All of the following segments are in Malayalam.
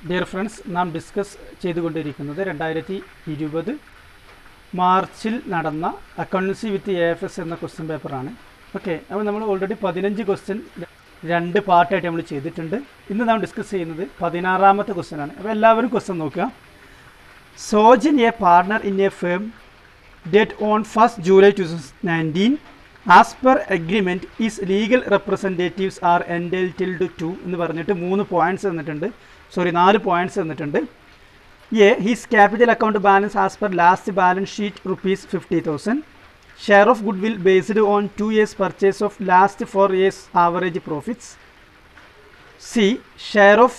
ഡിയർ ഫ്രണ്ട്സ് നാം ഡിസ്കസ് ചെയ്തുകൊണ്ടിരിക്കുന്നത് രണ്ടായിരത്തി ഇരുപത് മാർച്ചിൽ നടന്ന accountancy with A F S എന്ന ക്വസ്റ്റ്യൻ പേപ്പറാണ് ഓക്കെ അപ്പോൾ നമ്മൾ ഓൾറെഡി പതിനഞ്ച് ക്വസ്റ്റ്യൻ രണ്ട് പാർട്ടായിട്ട് നമ്മൾ ചെയ്തിട്ടുണ്ട് ഇന്ന് നാം ഡിസ്കസ് ചെയ്യുന്നത് പതിനാറാമത്തെ ക്വസ്റ്റ്യൻ ആണ് അപ്പോൾ എല്ലാവരും ക്വസ്റ്റ്യൻ നോക്കുക Sojan a partner in a firm date on first July two thousand nineteen as per agreement is legal representatives are entitled to എന്ന് പറഞ്ഞിട്ട് മൂന്ന് പോയിൻറ്റ്സ് തന്നിട്ടുണ്ട് സോറി നാല് പോയിൻറ്റ്സ് തന്നിട്ടുണ്ട് a his capital account balance as per last balance sheet rupees fifty thousand share of goodwill based on two years purchase of last four years average profits C share of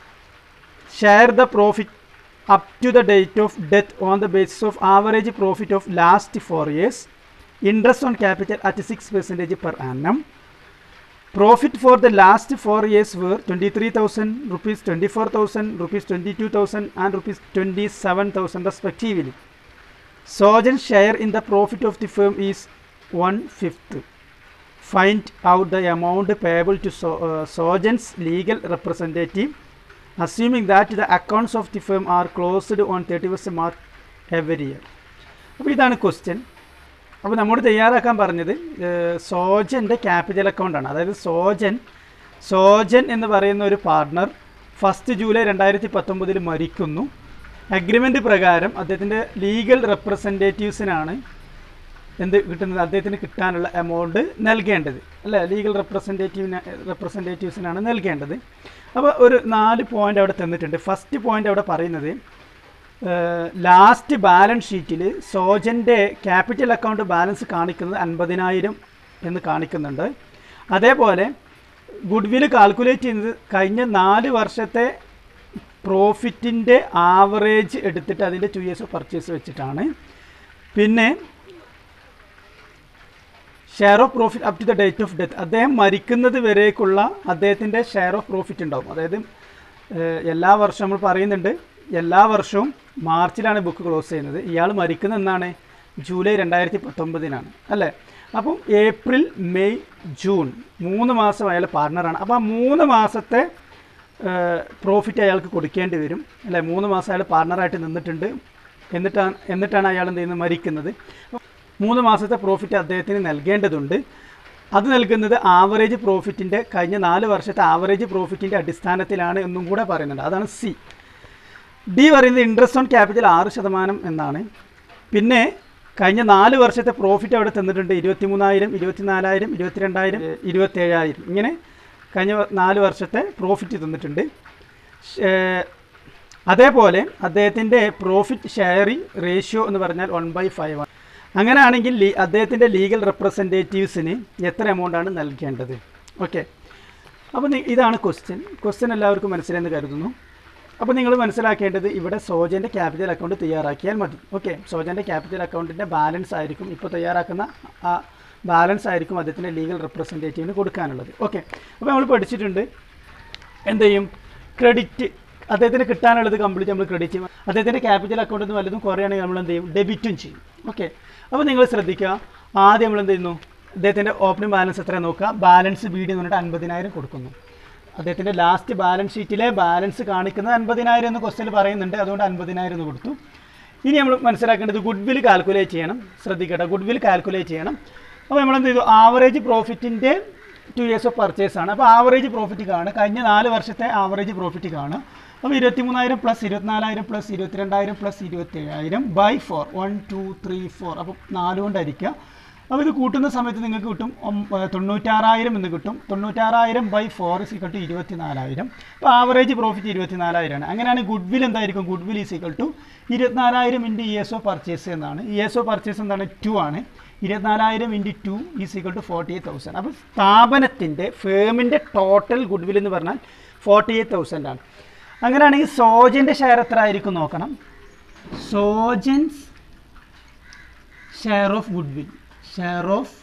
share the profit up to the date of death on the basis of average profit of last four years interest on capital at 6 percentage per annum profit for the last four years were 23000 rupees 24000 rupees 22000 and rupees 27000 respectively Sojan's share in the profit of the firm is one fifth find out the amount payable to so, uh, Sojan's legal representative assuming that the accounts of the firm are closed on 31st March every year. അപ്പോൾ ഇതാണ് ക്വസ്റ്റ്യൻ അപ്പോൾ നമ്മോട് തയ്യാറാക്കാൻ പറഞ്ഞത് സോജൻ്റെ ക്യാപിറ്റൽ അക്കൗണ്ടാണ് അതായത് സോജൻ സോജൻ എന്ന് പറയുന്ന ഒരു പാർട്ണർ ഫസ്റ്റ് ജൂലൈ രണ്ടായിരത്തി പത്തൊമ്പതിൽ മരിക്കുന്നു അഗ്രിമെൻ്റ് പ്രകാരം അദ്ദേഹത്തിൻ്റെ ലീഗൽ റെപ്രസെൻറ്റേറ്റീവ്സിനാണ് എന്ത് കിട്ടുന്നത് അദ്ദേഹത്തിന് കിട്ടാനുള്ള എമൗണ്ട് നൽകേണ്ടത് അല്ലേ ലീഗൽ റെപ്രസെൻറ്റേറ്റീവിന് റെപ്രസെൻറ്റേറ്റീവ്സിനാണ് നൽകേണ്ടത് അപ്പോൾ ഒരു നാല് പോയിൻ്റ് അവിടെ തന്നിട്ടുണ്ട് ഫസ്റ്റ് പോയിൻ്റ് അവിടെ പറയുന്നത് ലാസ്റ്റ് ബാലൻസ് ഷീറ്റിൽ സോജൻ്റെ ക്യാപിറ്റൽ അക്കൗണ്ട് ബാലൻസ് കാണിക്കുന്നത് അൻപതിനായിരം എന്ന് കാണിക്കുന്നുണ്ട് അതേപോലെ ഗുഡ് വിൽ കാൽക്കുലേറ്റ് ചെയ്യുന്നത് കഴിഞ്ഞ നാല് വർഷത്തെ പ്രോഫിറ്റിൻ്റെ ആവറേജ് എടുത്തിട്ട് അതിൻ്റെ ടു ഇയേഴ്സ് പർച്ചേസ് വെച്ചിട്ടാണ് പിന്നെ share of profit up to the date of death അദ്ദേഹം മരിക്കുന്നത് വരേക്കുള്ള അദ്ദേഹത്തിൻ്റെ ഷെയർ ഓഫ് പ്രോഫിറ്റ് ഉണ്ടാവും അതായത് എല്ലാ വർഷവും നമ്മൾ പറയുന്നുണ്ട് എല്ലാ വർഷവും മാർച്ചിലാണ് ബുക്ക് ക്ലോസ് ചെയ്യുന്നത് ഇയാൾ മരിക്കുന്ന എന്നാണ് ജൂലൈ രണ്ടായിരത്തി പത്തൊമ്പതിനാണ് അല്ലേ അപ്പം ഏപ്രിൽ മെയ് ജൂൺ മൂന്ന് മാസം അയാൾ പാർട്ണറാണ് അപ്പോൾ ആ മൂന്ന് മാസത്തെ പ്രോഫിറ്റ് അയാൾക്ക് കൊടുക്കേണ്ടി വരും അല്ലേ മൂന്ന് മാസം അയാൾ പാർട്ണറായിട്ട് നിന്നിട്ടുണ്ട് എന്നിട്ടാണ് എന്നിട്ടാണ് അയാൾ എന്ത് ചെയ്യുന്നത് മരിക്കുന്നത് മൂന്ന് മാസത്തെ പ്രോഫിറ്റ് അദ്ദേഹത്തിന് നൽകേണ്ടതുണ്ട് അത് നൽകുന്നത് ആവറേജ് പ്രോഫിറ്റിൻ്റെ കഴിഞ്ഞ നാല് വർഷത്തെ ആവറേജ് പ്രോഫിറ്റിൻ്റെ അടിസ്ഥാനത്തിലാണ് എന്നും കൂടെ പറയുന്നുണ്ട് അതാണ് സി ഡി പറയുന്നത് ഇൻട്രസ്റ്റ് ഓൺ ക്യാപിറ്റൽ ആറ് ശതമാനം എന്നാണ് പിന്നെ കഴിഞ്ഞ നാല് വർഷത്തെ പ്രോഫിറ്റ് അവിടെ തന്നിട്ടുണ്ട് ഇരുപത്തി മൂന്നായിരം ഇരുപത്തിനാലായിരം ഇരുപത്തിരണ്ടായിരം ഇരുപത്തേഴായിരം ഇങ്ങനെ കഴിഞ്ഞ നാല് വർഷത്തെ പ്രോഫിറ്റ് തന്നിട്ടുണ്ട് അതേപോലെ അദ്ദേഹത്തിൻ്റെ പ്രോഫിറ്റ് ഷെയറിംഗ് റേഷ്യോ എന്ന് പറഞ്ഞാൽ വൺ ബൈ ഫൈവ് ആണ് അങ്ങനെയാണെങ്കിൽ ലീ അദ്ദേഹത്തിൻ്റെ ലീഗൽ റെപ്രസെൻറ്റേറ്റീവ്സിന് എത്ര എമൗണ്ടാണ് നൽകേണ്ടത് ഓക്കെ അപ്പോൾ ഇതാണ് ക്വസ്റ്റ്യൻ ക്വസ്റ്റ്യൻ എല്ലാവർക്കും മനസ്സിലെന്ന് കരുതുന്നു അപ്പോൾ നിങ്ങൾ മനസ്സിലാക്കേണ്ടത് ഇവിടെ സോജൻ്റെ ക്യാപിറ്റൽ അക്കൗണ്ട് തയ്യാറാക്കിയാൽ മതി ഓക്കെ സോജൻ്റെ ക്യാപിറ്റൽ അക്കൗണ്ടിൻ്റെ ബാലൻസ് ആയിരിക്കും ഇപ്പോൾ തയ്യാറാക്കുന്ന ആ ബാലൻസ് ആയിരിക്കും അദ്ദേഹത്തിൻ്റെ ലീഗൽ റെപ്രസെൻറ്റേറ്റീവിന് കൊടുക്കാനുള്ളത് ഓക്കെ അപ്പോൾ നമ്മൾ പഠിച്ചിട്ടുണ്ട് എന്ത് ചെയ്യും ക്രെഡിറ്റ് അദ്ദേഹത്തിന് കിട്ടാനുള്ളത് കംപ്ലീറ്റ് നമ്മൾ ക്രെഡിറ്റ് ചെയ്യും അദ്ദേഹത്തിൻ്റെ ക്യാപിറ്റൽ അക്കൗണ്ടിൽ നിന്ന് വല്ലതും കുറയുകയാണെങ്കിൽ നമ്മൾ എന്ത് ചെയ്യും ഡെബിറ്റും ചെയ്യും ഓക്കെ അപ്പോൾ നിങ്ങൾ ശ്രദ്ധിക്കുക ആദ്യം നമ്മൾ എന്ത് ചെയ്യുന്നു അദ്ദേഹത്തിൻ്റെ ഓപ്പണിംഗ് ബാലൻസ് എത്ര നോക്കുക ബാലൻസ് ബി ഡി എന്ന് പറഞ്ഞിട്ട് അൻപതിനായിരം കൊടുക്കുന്നു അദ്ദേഹത്തിൻ്റെ ലാസ്റ്റ് ബാലൻസ് ഷീറ്റിലെ ബാലൻസ് കാണിക്കുന്നത് അൻപതിനായിരം എന്ന് ക്വസ്റ്റ്യൻ പറയുന്നുണ്ട് അതുകൊണ്ട് അൻപതിനായിരം എന്ന് കൊടുത്തു ഇനി നമ്മൾ മനസ്സിലാക്കേണ്ടത് ഗുഡ് വിൽ കാൽക്കുലേറ്റ് ചെയ്യണം ശ്രദ്ധിക്കട്ടെ ഗുഡ് വിൽ കാൽക്കുലേറ്റ് ചെയ്യണം അപ്പോൾ നമ്മൾ എന്ത് ചെയ്തു ആവറേജ് പ്രോഫിറ്റിൻ്റെ ടു ഇയേഴ്സ് ഓഫ് പർച്ചേസ് ആണ് അപ്പോൾ ആവറേജ് പ്രോഫിറ്റ് കാണുക കഴിഞ്ഞ നാല് വർഷത്തെ ആവറേജ് പ്രോഫിറ്റ് കാണുക അപ്പോൾ ഇരുപത്തി മൂന്നായിരം പ്ലസ് ഇരുപത്തിനാലായിരം പ്ലസ് ഇരുപത്തിരണ്ടായിരം പ്ലസ് ഇരുപത്തേഴായിരം by four one two three four അപ്പോൾ നാല് കൊണ്ടായിരിക്കുക അപ്പോൾ ഇത് കൂട്ടുന്ന സമയത്ത് നിങ്ങൾക്ക് കിട്ടും തൊണ്ണൂറ്റാറായിരം എന്ന് കിട്ടും തൊണ്ണൂറ്റാറായിരം by four is equal to ഇരുപത്തിനാലായിരം അപ്പോൾ ആവറേജ് പ്രോഫിറ്റ് ഇരുപത്തിനാലായിരമാണ് അങ്ങനെയാണ് ഗുഡ് വിൽ എന്തായിരിക്കും goodwill is equal to ഇരുപത്തിനാലായിരം into E S O purchase എന്നാണ് ഇ എസ് ഒ പർച്ചേസ് എന്താണ് ടു ആണ് ഇരുപത്തിനാലായിരം into two is equal to forty eight thousand അപ്പോൾ സ്ഥാപനത്തിൻ്റെ ഫേമിൻ്റെ ടോട്ടൽ ഗുഡ് വിൽ എന്ന് പറഞ്ഞാൽ ഫോർട്ടി എയ്റ്റ് തൗസൻഡ് ആണ് അങ്ങനെയാണെങ്കിൽ സോജൻ്റെ ഷെയർ എത്ര ആയിരിക്കും നോക്കണം Sojan's share of goodwill share of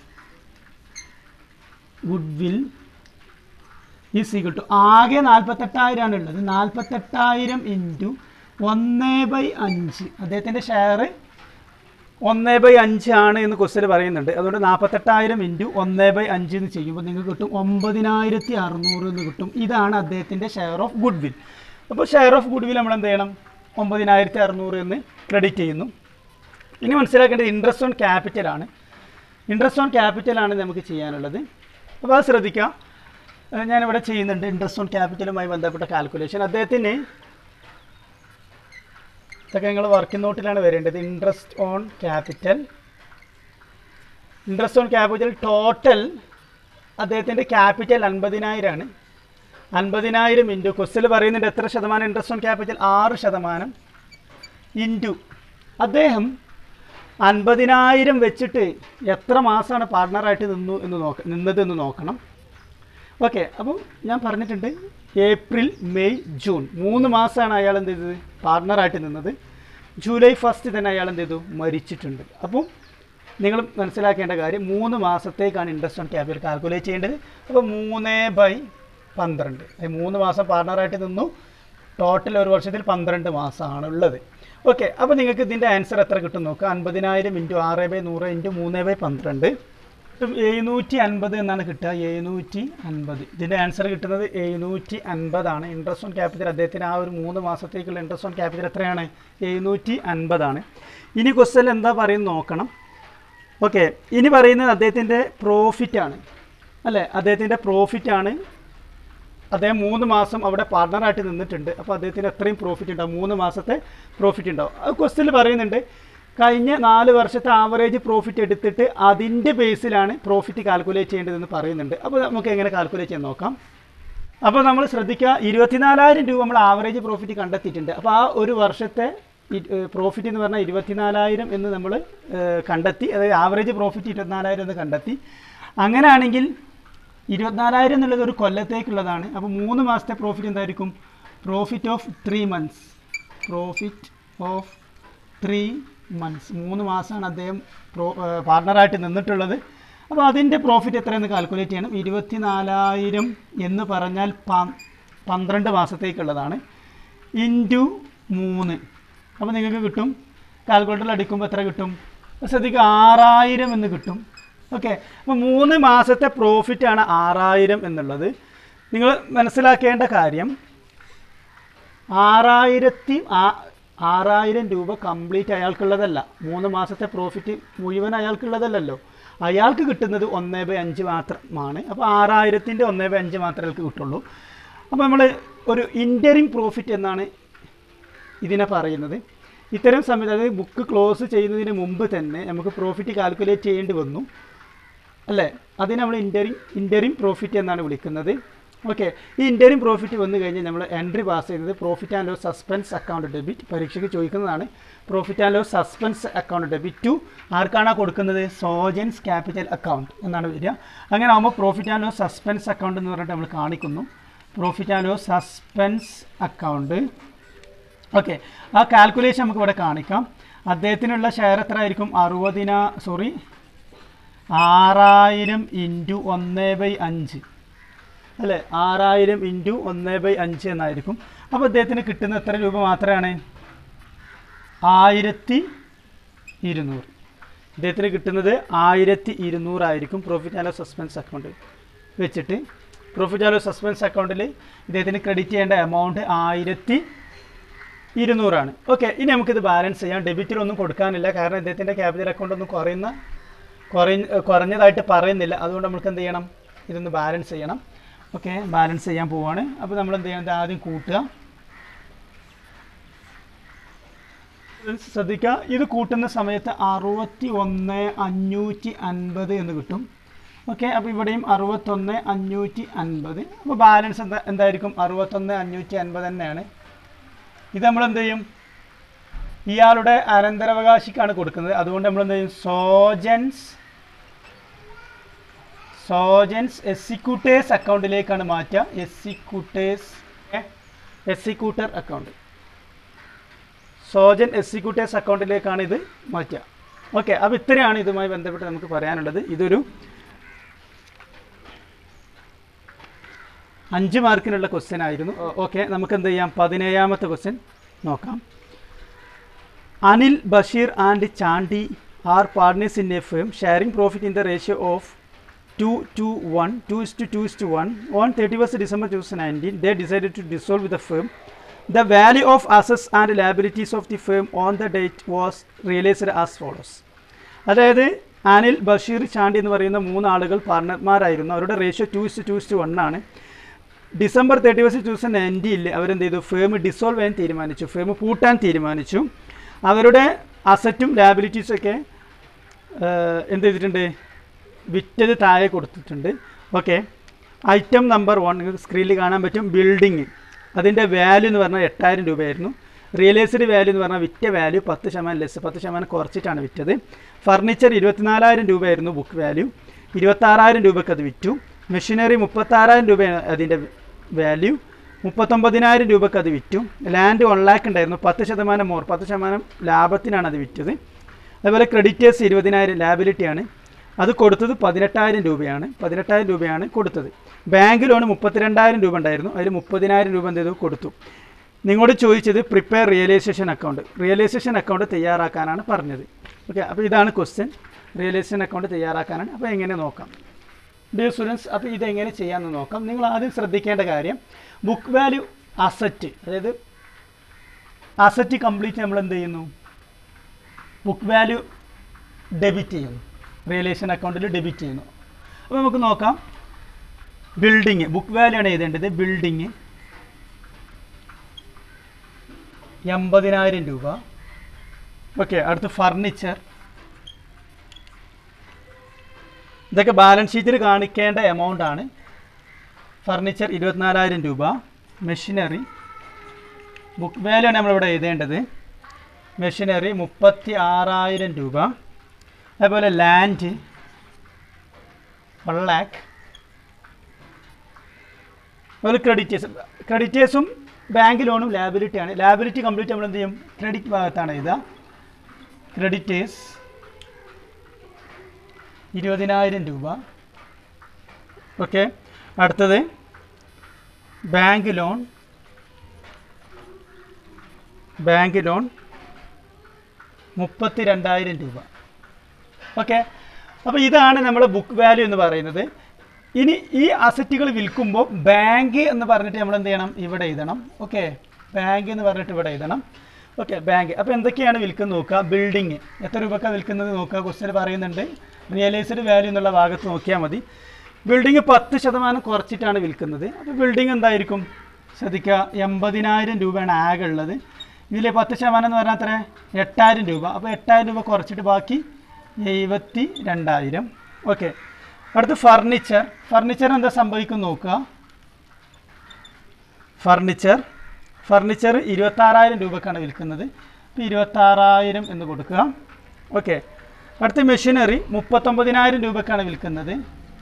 goodwill is equal to ആകെ നാൽപ്പത്തെട്ടായിരമാണ് ഉള്ളത് നാൽപ്പത്തെട്ടായിരം ഇൻറ്റു ഒന്ന് ബൈ അഞ്ച് അദ്ദേഹത്തിൻ്റെ ഷെയർ ഒന്ന് ബൈ അഞ്ചാണ് എന്ന് ക്വസ്റ്റ്യൻ പറയുന്നുണ്ട് അതുകൊണ്ട് നാൽപ്പത്തെട്ടായിരം ഇൻറ്റു ഒന്ന് ബൈ അഞ്ച് എന്ന് ചെയ്യുമ്പോൾ നിങ്ങൾക്ക് കിട്ടും ഒമ്പതിനായിരത്തി അറുന്നൂറ് എന്ന് കിട്ടും ഇതാണ് അദ്ദേഹത്തിൻ്റെ ഷെയർ ഓഫ് ഗുഡ് വിൽ അപ്പോൾ ഷെയർ ഓഫ് ഗുഡ്വിൽ നമ്മൾ എന്ത് ചെയ്യണം ഒമ്പതിനായിരത്തി അറുന്നൂറ് എന്ന് ക്രെഡിറ്റ് ചെയ്യുന്നു ഇനി മനസ്സിലാക്കേണ്ടത് ഇൻട്രസ്റ്റ് ഓൺ ക്യാപിറ്റലാണ് ഇൻട്രസ്റ്റ് ഓൺ ക്യാപിറ്റലാണ് നമുക്ക് ചെയ്യാനുള്ളത് അപ്പോൾ അത് ശ്രദ്ധിക്കാം ഏഹ് ഞാനിവിടെ ചെയ്യുന്നുണ്ട് ഇൻട്രസ്റ്റ് ഓൺ ക്യാപിറ്റലുമായി ബന്ധപ്പെട്ട കാൽക്കുലേഷൻ അദ്ദേഹത്തിന് ഇതൊക്കെ നിങ്ങൾ വർക്കിംഗ് നോട്ടിലാണ് വരേണ്ടത് interest on capital interest on capital total അദ്ദേഹത്തിൻ്റെ ക്യാപിറ്റൽ അൻപതിനായിരമാണ് അൻപതിനായിരം ഇൻറ്റു ക്വസ്റ്റിൽ പറയുന്നുണ്ട് എത്ര ശതമാനം ഇൻട്രസ്റ്റ് ഓൺ ക്യാപിറ്റൽ ആറ് ശതമാനം ഇൻറ്റു അദ്ദേഹം അൻപതിനായിരം വെച്ചിട്ട് എത്ര മാസമാണ് പാർട്ട്ണറായിട്ട് നിന്നു എന്ന് നോക്ക നിന്നത് എന്ന് നോക്കണം ഓക്കെ അപ്പം ഞാൻ പറഞ്ഞിട്ടുണ്ട് ഏപ്രിൽ മെയ് ജൂൺ മൂന്ന് മാസമാണ് അയാൾ എന്ത് ചെയ്തത് പാർട്ട്ണറായിട്ട് നിന്നത് ജൂലൈ ഫസ്റ്റ് തന്നെ അയാൾ എന്ത് ചെയ്തു മരിച്ചിട്ടുണ്ട് അപ്പം നിങ്ങൾ മനസ്സിലാക്കേണ്ട കാര്യം മൂന്ന് മാസത്തേക്കാണ് ഇൻട്രസ്റ്റ് ഓൺ ക്യാപിറ്റൽ കാൽക്കുലേറ്റ് ചെയ്യേണ്ടത് അപ്പോൾ മൂന്ന് ബൈ പന്ത്രണ്ട് അതായത് മൂന്ന് മാസം പാർട്ട്ണറായിട്ട് നിന്നു ടോട്ടൽ ഒരു വർഷത്തിൽ പന്ത്രണ്ട് മാസമാണ് ഉള്ളത് ഓക്കെ അപ്പോൾ നിങ്ങൾക്ക് ഇതിൻ്റെ ആൻസർ എത്ര കിട്ടും നോക്കുക അൻപതിനായിരം ഇൻറ്റു ആറ് ബൈ നൂറ് ഇൻറ്റു മൂന്ന് ബൈ പന്ത്രണ്ട് ഇപ്പം എഴുന്നൂറ്റി അൻപത് എന്നാണ് കിട്ടുക എഴുന്നൂറ്റി അൻപത് ഇതിൻ്റെ ആൻസർ കിട്ടുന്നത് എഴുന്നൂറ്റി അൻപതാണ് ഇൻട്രസ്റ്റ് ഓൺ ക്യാപിറ്റൽ അദ്ദേഹത്തിന് ആ ഒരു മൂന്ന് മാസത്തേക്കുള്ള ഇൻട്രസ്റ്റ് ഓൺ ക്യാപിറ്റൽ എത്രയാണ് എഴുന്നൂറ്റി അൻപതാണ് ഇനി ക്വസ്റ്റ്യൻ എന്താ പറയുന്നത് നോക്കണം ഓക്കെ ഇനി പറയുന്നത് അദ്ദേഹത്തിൻ്റെ പ്രോഫിറ്റാണ് അല്ലേ അദ്ദേഹത്തിൻ്റെ പ്രോഫിറ്റാണ് അദ്ദേഹം മൂന്ന് മാസം അവിടെ പാർട്ണറായിട്ട് നിന്നിട്ടുണ്ട് അപ്പോൾ അദ്ദേഹത്തിന് എത്രയും പ്രോഫിറ്റ് ഉണ്ടാവും മൂന്ന് മാസത്തെ പ്രോഫിറ്റ് ഉണ്ടാവും അത് ക്വസ്റ്റിൽ പറയുന്നുണ്ട് കഴിഞ്ഞ നാല് വർഷത്തെ ആവറേജ് പ്രോഫിറ്റ് എടുത്തിട്ട് അതിൻ്റെ ബേസിലാണ് പ്രോഫിറ്റ് കാൽക്കുലേറ്റ് ചെയ്യേണ്ടതെന്ന് പറയുന്നുണ്ട് അപ്പോൾ നമുക്ക് എങ്ങനെ കാൽക്കുലേറ്റ് ചെയ്യാൻ നോക്കാം അപ്പോൾ നമ്മൾ ശ്രദ്ധിക്കുക ഇരുപത്തിനാലായിരം രൂപ നമ്മൾ ആവറേജ് പ്രോഫിറ്റ് കണ്ടെത്തിയിട്ടുണ്ട് അപ്പോൾ ആ ഒരു വർഷത്തെ പ്രോഫിറ്റ് എന്ന് പറഞ്ഞാൽ ഇരുപത്തിനാലായിരം എന്ന് നമ്മൾ കണ്ടെത്തി അതായത് ആവറേജ് പ്രോഫിറ്റ് ഇരുപത്തിനാലായിരം എന്ന് കണ്ടെത്തി അങ്ങനെയാണെങ്കിൽ ഇരുപത്തിനാലായിരം എന്നുള്ളത് ഒരു കൊല്ലത്തേക്കുള്ളതാണ് അപ്പോൾ മൂന്ന് മാസത്തെ പ്രോഫിറ്റ് എന്തായിരിക്കും profit of three months profit of three months മൂന്ന് മാസമാണ് അദ്ദേഹം പ്രോ പാർട്ണറായിട്ട് നിന്നിട്ടുള്ളത് അപ്പോൾ അതിൻ്റെ പ്രോഫിറ്റ് എത്രയെന്ന് കാൽക്കുലേറ്റ് ചെയ്യണം ഇരുപത്തിനാലായിരം എന്ന് പറഞ്ഞാൽ പ- പന്ത്രണ്ട് മാസത്തേക്കുള്ളതാണ് ഇൻറ്റു മൂന്ന് അപ്പോൾ നിങ്ങൾക്ക് കിട്ടും കാൽക്കുലേറ്ററിൽ അടിക്കുമ്പോൾ എത്ര കിട്ടും ശ്രദ്ധിക്കുക ആറായിരം എന്ന് കിട്ടും ഓക്കെ അപ്പോൾ മൂന്ന് മാസത്തെ പ്രോഫിറ്റാണ് ആറായിരം എന്നുള്ളത് നിങ്ങൾ മനസ്സിലാക്കേണ്ട കാര്യം ആറായിരത്തി ആ- ആറായിരം രൂപ കംപ്ലീറ്റ് അയാൾക്കുള്ളതല്ല മൂന്ന് മാസത്തെ പ്രോഫിറ്റ് മുഴുവൻ അയാൾക്കുള്ളതല്ലല്ലോ അയാൾക്ക് കിട്ടുന്നത് ഒന്നേ ബൈ അഞ്ച് മാത്രമാണ് അപ്പോൾ ആറായിരത്തിൻ്റെ ഒന്നേ ബൈ അഞ്ച് മാത്രമേ അയാൾക്ക് കിട്ടുള്ളൂ അപ്പോൾ നമ്മൾ ഒരു ഇൻറ്ററിങ് പ്രോഫിറ്റ് എന്നാണ് ഇതിനെ പറയുന്നത് ഇത്തരം സമയത്ത് അതായത് ബുക്ക് ക്ലോസ് ചെയ്യുന്നതിന് മുമ്പ് തന്നെ നമുക്ക് പ്രോഫിറ്റ് കാൽക്കുലേറ്റ് ചെയ്യേണ്ടി വന്നു അല്ലേ അതിനെ നമ്മൾ ഇൻറ്ററിങ് ഇൻറ്ററിങ് പ്രോഫിറ്റ് എന്നാണ് വിളിക്കുന്നത് ഓക്കെ ഈ ഇൻറ്ററിങ് പ്രോഫിറ്റ് വന്നു കഴിഞ്ഞാൽ നമ്മൾ എൻട്രി പാസ് ചെയ്യുന്നത് profit and loss suspense account debit പരീക്ഷയ്ക്ക് ചോദിക്കുന്നതാണ് profit and loss suspense account debit to ആർക്കാണ് കൊടുക്കുന്നത് സോജൻസ് ക്യാപിറ്റൽ അക്കൗണ്ട് എന്നാണ് വരിക അങ്ങനെ ആകുമ്പോൾ profit and loss suspense account എന്ന് പറഞ്ഞിട്ട് നമ്മൾ കാണിക്കുന്നു profit and loss suspense account okay ആ കാൽക്കുലേഷൻ നമുക്ക് ഇവിടെ കാണിക്കാം അദ്ദേഹത്തിനുള്ള ഷെയർ എത്ര ആയിരിക്കും അറുപതിന സോറി ആറായിരം ഇൻറ്റു ഒന്ന് ബൈ അഞ്ച് അല്ലേ ആറായിരം ഇൻറ്റു ഒന്ന് ബൈ അഞ്ച് എന്നായിരിക്കും അപ്പോൾ അദ്ദേഹത്തിന് കിട്ടുന്ന എത്ര രൂപ മാത്രമാണ് ആയിരത്തി ഇരുന്നൂറ് ഇദ്ദേഹത്തിന് കിട്ടുന്നത് ആയിരത്തി ഇരുന്നൂറായിരിക്കും പ്രോഫിറ്റ് ആൻഡ് സസ്പെൻസ് അക്കൗണ്ട് വെച്ചിട്ട് പ്രോഫിറ്റ് ആൻഡ് സസ്പെൻസ് അക്കൗണ്ടിൽ ഇദ്ദേഹത്തിന് ക്രെഡിറ്റ് ചെയ്യേണ്ട എമൗണ്ട് ആയിരത്തി ഇരുന്നൂറാണ് ഓക്കെ ഇനി നമുക്കിത് ബാലൻസ് ചെയ്യാം ഡെബിറ്റിലൊന്നും കൊടുക്കാനില്ല കാരണം ഇദ്ദേഹത്തിൻ്റെ ക്യാപിറ്റൽ അക്കൗണ്ട് ഒന്നും കുറയുന്ന കുറഞ്ഞ കുറഞ്ഞതായിട്ട് പറയുന്നില്ല അതുകൊണ്ട് നമുക്ക് എന്ത് ചെയ്യണം ഇതൊന്ന് ബാലൻസ് ചെയ്യണം ഓക്കെ ബാലൻസ് ചെയ്യാൻ പോവാണ് അപ്പോൾ നമ്മൾ എന്ത് ചെയ്യണം ഇത് ആദ്യം കൂട്ടുക ഇത് ശ്രദ്ധിക്കുക ഇത് കൂട്ടുന്ന സമയത്ത് അറുപത്തി ഒന്ന് അഞ്ഞൂറ്റി അൻപത് എന്ന് കിട്ടും ഓക്കെ അപ്പോൾ ഇവിടെയും അറുപത്തൊന്ന് അഞ്ഞൂറ്റി അൻപത് അപ്പോൾ ബാലൻസ് എന്താ എന്തായിരിക്കും അറുപത്തൊന്ന് അഞ്ഞൂറ്റി അൻപത് തന്നെയാണ് ഇത് നമ്മൾ എന്ത് ചെയ്യും ഇയാളുടെ അനന്തരാവകാശിക്കാണ് കൊടുക്കുന്നത് അതുകൊണ്ട് നമ്മൾ എന്ത് ചെയ്യും സോജൻസ് സോജൻസ് എക്സിക്യൂട്ടേഴ്സ് അക്കൗണ്ടിലേക്കാണ് മാറ്റുക executors executor account Sojan executors അക്കൗണ്ടിലേക്കാണ് ഇത് മാറ്റുക ഓക്കെ അപ്പോൾ ഇത്രയാണ് ഇതുമായി ബന്ധപ്പെട്ട് നമുക്ക് പറയാനുള്ളത് ഇതൊരു അഞ്ച് മാർക്കിനുള്ള ക്വസ്റ്റ്യൻ ആയിരുന്നു ഓക്കെ നമുക്ക് എന്ത് ചെയ്യാം പതിനേഴാമത്തെ ക്വസ്റ്റ്യൻ നോക്കാം Anil Basheer and Chandy are partners in a firm sharing profit in the ratio of two two one two is two two is two one on thirty first December two thousand nineteen they decided to dissolve the firm the value of അസസ് and liabilities of the firm on the date was realised as follows അതായത് അനിൽ ബഷീർ ചാണ്ടി എന്ന് പറയുന്ന മൂന്നാളുകൾ പാർട്ണർമാരായിരുന്നു അവരുടെ ratio two is to is one ആണ് December thirty first two thousand നയൻറ്റീനിൽ അവരെന്ത് ചെയ്തു ഫേം ഡിസോൾവ് ചെയ്യാൻ തീരുമാനിച്ചു ഫേം പൂട്ടാൻ തീരുമാനിച്ചു അവരുടെ അസറ്റും ലാബിലിറ്റീസും ഒക്കെ ഏഹ്, എന്ത് ചെയ്തിട്ടുണ്ട് വിറ്റത് താഴെ കൊടുത്തിട്ടുണ്ട് ഓക്കെ ഐറ്റം നമ്പർ വൺ നിങ്ങൾക്ക് സ്ക്രീനിൽ കാണാൻ പറ്റും ബിൽഡിങ് അതിൻ്റെ വാല്യൂ എന്ന് പറഞ്ഞാൽ എട്ടായിരം രൂപയായിരുന്നു റിയലൈസ്ഡ് വാല്യൂ എന്ന് പറഞ്ഞാൽ വിറ്റ വാല്യൂ പത്ത് ശതമാനം ലെസ് പത്ത് ശതമാനം കുറച്ചിട്ടാണ് വിറ്റത് ഫർണിച്ചർ ഇരുപത്തിനാലായിരം രൂപയായിരുന്നു ബുക്ക് വാല്യൂ ഇരുപത്താറായിരം രൂപയ്ക്ക് അത് വിറ്റു മെഷീനറി മുപ്പത്താറായിരം രൂപയാണ് അതിൻ്റെ വാല്യൂ മുപ്പത്തൊമ്പതിനായിരം രൂപയ്ക്ക് അത് വിറ്റു ലാൻഡ് വൺ ലാക്ക് ഉണ്ടായിരുന്നു പത്ത് ശതമാനം മോർ പത്ത് ശതമാനം ലാഭത്തിനാണ് അത് വിറ്റത് അതുപോലെ ക്രെഡിറ്റേഴ്സ് ഇരുപതിനായിരം ലാബിലിറ്റിയാണ് അത് കൊടുത്തത് പതിനെട്ടായിരം രൂപയാണ് പതിനെട്ടായിരം രൂപയാണ് കൊടുത്തത് ബാങ്ക് ലോൺ മുപ്പത്തിരണ്ടായിരം രൂപ ഉണ്ടായിരുന്നു അതിൽ മുപ്പതിനായിരം രൂപ എന്ത് ചെയ്തു കൊടുത്തു നിങ്ങളോട് ചോദിച്ചത് prepare realisation account realisation account തയ്യാറാക്കാനാണ് പറഞ്ഞത് ഓക്കെ അപ്പോൾ ഇതാണ് ക്വസ്റ്റ്യൻ റിയലൈസേഷൻ അക്കൗണ്ട് തയ്യാറാക്കാനാണ് അപ്പോൾ എങ്ങനെ നോക്കാം ഡിയർ സ്റ്റുഡൻസ് അപ്പോൾ ഇതെങ്ങനെ ചെയ്യാമെന്ന് നോക്കാം നിങ്ങൾ ആദ്യം ശ്രദ്ധിക്കേണ്ട കാര്യം ബുക്ക് വാല്യൂ അസറ്റ് അതായത് അസറ്റ് കംപ്ലീറ്റ് നമ്മൾ എന്ത് ചെയ്യുന്നു ബുക്ക് വാല്യൂ ഡെബിറ്റ് ചെയ്യുന്നു റിയലൈസേഷൻ അക്കൗണ്ടിൽ ഡെബിറ്റ് ചെയ്യുന്നു അപ്പോൾ നമുക്ക് നോക്കാം ബിൽഡിങ് ബുക്ക് വാല്യൂ ആണ് എഴുതേണ്ടത് ബിൽഡിങ് എൺപതിനായിരം രൂപ ഓക്കെ അടുത്ത് ഫർണിച്ചർ ഇതൊക്കെ ബാലൻസ് ഷീറ്റിൽ കാണിക്കേണ്ട എമൗണ്ട് ആണ് ഫർണിച്ചർ ഇരുപത്തിനാലായിരം രൂപ മെഷീനറി ബുക്ക് വാല്യൂ ആണ് നമ്മളിവിടെ എഴുതേണ്ടത് മെഷീനറി മുപ്പത്തി ആറായിരം രൂപ അതുപോലെ ലാൻഡ് വൺ ലാക്ക് അതുപോലെ ക്രെഡിറ്റേഴ്സ് ക്രെഡിറ്റേഴ്സും ബാങ്ക് ലോണും ലാബിലിറ്റിയാണ് ലാബിലിറ്റി കംപ്ലീറ്റ് നമ്മൾ എന്ത് ചെയ്യും ക്രെഡിറ്റ് ഭാഗത്താണ് എഴുതുക ക്രെഡിറ്റേഴ്സ് ഇരുപതിനായിരം രൂപ ഓക്കെ അടുത്തത് ബാങ്ക് ലോൺ ബാങ്ക് ലോൺ മുപ്പത്തി രണ്ടായിരം രൂപ ഓക്കെ അപ്പോൾ ഇതാണ് നമ്മുടെ ബുക്ക് വാല്യൂ എന്ന് പറയുന്നത് ഇനി ഈ അസറ്റുകൾ വിൽക്കുമ്പോൾ ബാങ്ക് എന്ന് പറഞ്ഞിട്ട് നമ്മൾ എന്ത് ചെയ്യണം ഇവിടെ എഴുതണം ഓക്കെ ബാങ്ക് എന്ന് പറഞ്ഞിട്ട് ഇവിടെ എഴുതണം ഓക്കെ ബാങ്ക് അപ്പോൾ എന്തൊക്കെയാണ് വിൽക്കുന്നത് നോക്കുക ബിൽഡിങ് എത്ര രൂപക്കാണ് വിൽക്കുന്നത് നോക്കുക ക്വസ്റ്റ്യൻ പറയുന്നുണ്ട് റിയലൈസ്ഡ് വാല്യൂ എന്നുള്ള ഭാഗത്ത് നോക്കിയാൽ മതി ബിൽഡിങ് പത്ത് ശതമാനം കുറച്ചിട്ടാണ് വിൽക്കുന്നത് അപ്പോൾ ബിൽഡിംഗ് എന്തായിരിക്കും ശ്രദ്ധിക്കുക എൺപതിനായിരം രൂപയാണ് ആകെ ഉള്ളത് ഇതിൽ പത്ത് ശതമാനം എന്ന് പറഞ്ഞാൽ അത്ര എട്ടായിരം രൂപ അപ്പോൾ എട്ടായിരം രൂപ കുറച്ചിട്ട് ബാക്കി എഴുപത്തി രണ്ടായിരം ഓക്കെ അടുത്ത് ഫർണിച്ചർ ഫർണിച്ചർ എന്താ സംഭവിക്കും നോക്കുക ഫർണിച്ചർ ഫർണിച്ചർ ഇരുപത്താറായിരം രൂപക്കാണ് വിൽക്കുന്നത് അപ്പോൾ ഇരുപത്താറായിരം എന്ന് കൊടുക്കുക ഓക്കെ അടുത്ത മെഷീനറി മുപ്പത്തൊമ്പതിനായിരം രൂപക്കാണ് വിൽക്കുന്നത്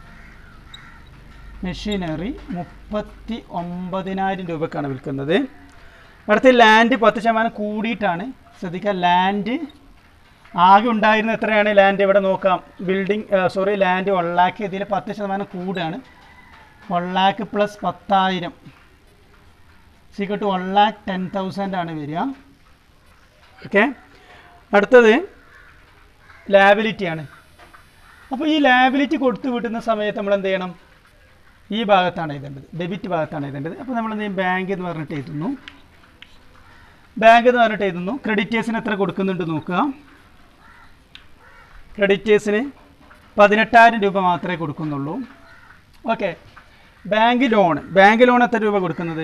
മെഷീനറി മുപ്പത്തി ഒമ്പതിനായിരം രൂപക്കാണ് വിൽക്കുന്നത് അടുത്ത ലാൻഡ് പത്ത് ശതമാനം കൂടിയിട്ടാണ് ശ്രദ്ധിക്കുക ലാൻഡ് ആകെ ഉണ്ടായിരുന്ന എത്രയാണ് ലാൻഡ് ഇവിടെ നോക്കാം building sorry land one lakh ഇതിൽ പത്ത് ശതമാനം കൂടുകയാണ് വൺ ലാക്ക് പ്ലസ് പത്തായിരം is equal to one lakh ten thousand ആണ് വരിക ഓക്കെ അടുത്തത് ലാബിലിറ്റിയാണ് അപ്പോൾ ഈ ലാബിലിറ്റി കൊടുത്തു വിട്ടുന്ന സമയത്ത് നമ്മൾ എന്ത് ചെയ്യണം ഈ ഭാഗത്താണ് എഴുതേണ്ടത് ഡെബിറ്റ് ഭാഗത്താണ് എഴുതേണ്ടത് അപ്പോൾ നമ്മൾ എന്ത് ചെയ്യും ബാങ്ക് എന്ന് പറഞ്ഞിട്ട് എഴുതുന്നു ബാങ്ക് എന്ന് പറഞ്ഞിട്ട് എഴുതുന്നു ക്രെഡിറ്റേഴ്സിന് എത്ര കൊടുക്കുന്നുണ്ട് നോക്കുക ക്രെഡിറ്റേഴ്സിന് പതിനെട്ടായിരം രൂപ മാത്രമേ കൊടുക്കുന്നുള്ളൂ okay bank loan bank loan എത്ര രൂപ കൊടുക്കുന്നത്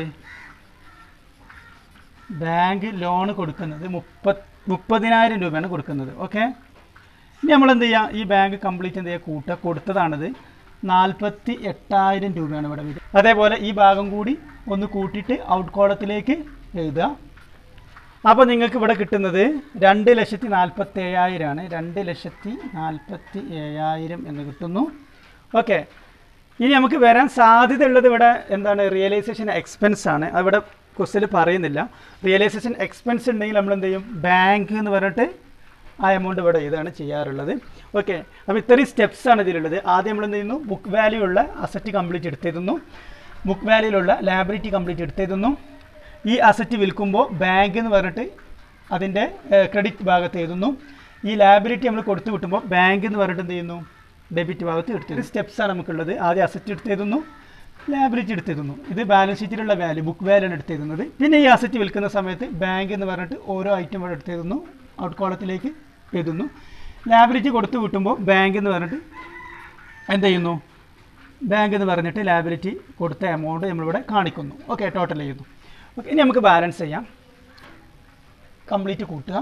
ബാങ്ക് ലോൺ കൊടുക്കുന്നത് മുപ്പത് മുപ്പതിനായിരം രൂപയാണ് കൊടുക്കുന്നത് ഓക്കെ ഇനി നമ്മൾ എന്ത് ചെയ്യുക ഈ ബാങ്ക് കംപ്ലീറ്റ് എന്ത് ചെയ്യുക കൂട്ടുക കൊടുത്തതാണിത് നാൽപ്പത്തി എട്ടായിരം രൂപയാണ് ഇവിടെ വരിക അതേപോലെ ഈ ഭാഗം കൂടി ഒന്ന് കൂട്ടിയിട്ട് ഔട്ട് കോളത്തിലേക്ക് എഴുതുക അപ്പോൾ നിങ്ങൾക്ക് ഇവിടെ കിട്ടുന്നത് രണ്ട് ലക്ഷത്തി നാൽപ്പത്തി ഏഴായിരമാണ് രണ്ട് ലക്ഷത്തി നാൽപ്പത്തി ഏഴായിരം എന്ന് കിട്ടുന്നു ഓക്കെ ഇനി നമുക്ക് വരാൻ സാധ്യതയുള്ളത് ഇവിടെ എന്താണ് റിയലൈസേഷൻ എക്സ്പെൻസ് ആണ് അവിടെ ക്വസ്റ്റിൽ പറയുന്നില്ല റിയലൈസേഷൻ എക്സ്പെൻസ് ഉണ്ടെങ്കിൽ നമ്മൾ എന്ത് ചെയ്യും ബാങ്ക് എന്ന് പറഞ്ഞിട്ട് ആ എമൗണ്ട് ഇവിടെ ഇതാണ് ചെയ്യാറുള്ളത് ഓക്കെ അപ്പോൾ ഇത്രയും സ്റ്റെപ്സ് ആണ് ഇതിലുള്ളത് ആദ്യം നമ്മൾ എന്ത് ചെയ്യുന്നു ബുക്ക് വാല്യൂ ഉള്ള അസറ്റ് കംപ്ലീറ്റ് എടുത്തെഴുതുന്നു ബുക്ക് വാല്യൂലുള്ള ലാബിലിറ്റി കംപ്ലീറ്റ് എടുത്തെഴുതുന്നു ഈ അസറ്റ് വിൽക്കുമ്പോൾ ബാങ്ക് എന്ന് പറഞ്ഞിട്ട് അതിൻ്റെ ക്രെഡിറ്റ് ഭാഗത്ത് എഴുതുന്നു ഈ ലാബിലിറ്റി നമ്മൾ കൊടുത്തു വിട്ടുമ്പോൾ ബാങ്ക് എന്ന് പറഞ്ഞിട്ട് എന്ത് ചെയ്യുന്നു ഡെബിറ്റ് ഭാഗത്ത് എടുത്തു സ്റ്റെപ്സ് ആണ് നമുക്കുള്ളത് ആദ്യം അസറ്റ് എടുത്ത് എഴുതുന്നു ലാബിലിറ്റി എടുത്തെഴുതുന്നു ഇത് ബാലൻസ് ഷീറ്റിലുള്ള വാല്യൂ ബുക്ക് വാല്യൂ ആണ് എടുത്തെഴുതുന്നത് പിന്നെ ഈ അസറ്റ് വിൽക്കുന്ന സമയത്ത് ബാങ്ക് എന്ന് പറഞ്ഞിട്ട് ഓരോ ഐറ്റം ഇവിടെ എടുത്തെഴുതുന്നു ഔട്ട് കോളത്തിലേക്ക് എഴുതുന്നു ലാബിലിറ്റി കൊടുത്തു വിട്ടുമ്പോൾ ബാങ്ക് എന്ന് പറഞ്ഞിട്ട് എന്ത് ചെയ്യുന്നു ബാങ്ക് എന്ന് പറഞ്ഞിട്ട് ലാബിലിറ്റി കൊടുത്ത എമൗണ്ട് നമ്മളിവിടെ കാണിക്കുന്നു ഓക്കെ ടോട്ടൽ ചെയ്യുന്നു ഓക്കെ ഇനി നമുക്ക് ബാലൻസ് ചെയ്യാം കംപ്ലീറ്റ് കൂട്ടുക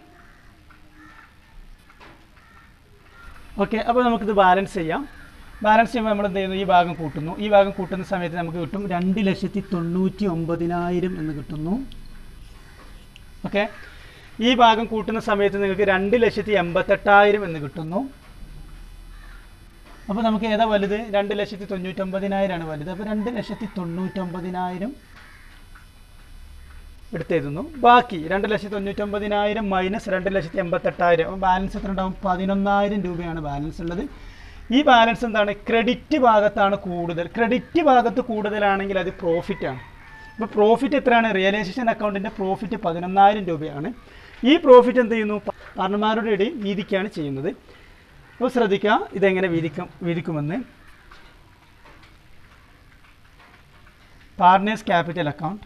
ഓക്കെ അപ്പോൾ നമുക്കിത് ബാലൻസ് ചെയ്യാം ബാലൻസ് ചെയ്യുമ്പോൾ നമ്മൾ എന്ത് ചെയ്യുന്നു ഈ ഭാഗം കൂട്ടുന്നു ഈ ഭാഗം കൂട്ടുന്ന സമയത്ത് നമുക്ക് കിട്ടും രണ്ട് ലക്ഷത്തി തൊണ്ണൂറ്റി ഒമ്പതിനായിരം എന്ന് കിട്ടുന്നു ഓക്കെ ഈ ഭാഗം കൂട്ടുന്ന സമയത്ത് നിങ്ങൾക്ക് രണ്ട് ലക്ഷത്തി എൺപത്തെട്ടായിരം എന്ന് കിട്ടുന്നു അപ്പോൾ നമുക്ക് ഏതാ വലുത് രണ്ട് ലക്ഷത്തി തൊണ്ണൂറ്റൊമ്പതിനായിരമാണ് വലുത് അപ്പോൾ രണ്ട് ലക്ഷത്തി തൊണ്ണൂറ്റൊമ്പതിനായിരം എടുത്തെഴുതുന്നു ബാക്കി രണ്ട് ലക്ഷത്തി തൊണ്ണൂറ്റൊമ്പതിനായിരം മൈനസ് രണ്ട് ലക്ഷത്തി എൺപത്തെട്ടായിരം അപ്പോൾ ബാലൻസ് എത്ര ഉണ്ടാവും പതിനൊന്നായിരം രൂപയാണ് ബാലൻസ് ഉള്ളത് ഈ ബാലൻസ് എന്താണ് ക്രെഡിറ്റ് ഭാഗത്താണ് കൂടുതൽ ക്രെഡിറ്റ് ഭാഗത്ത് കൂടുതലാണെങ്കിൽ അത് പ്രോഫിറ്റ് ആണ് അപ്പോൾ പ്രോഫിറ്റ് എത്രയാണ് റിയലൈസേഷൻ അക്കൗണ്ടിൻ്റെ പ്രോഫിറ്റ് പതിനൊന്നായിരം രൂപയാണ് ഈ പ്രോഫിറ്റ് എന്ത് ചെയ്യുന്നു പാർട്ണർമാരുടെ ഇടയിൽ വീതിക്കുകയാണ് ചെയ്യുന്നത് അപ്പോൾ ശ്രദ്ധിക്കുക ഇതെങ്ങനെ വീതിക്കും വീതിക്കുമെന്ന് പാർട്ട്നേഴ്സ് ക്യാപിറ്റൽ അക്കൗണ്ട്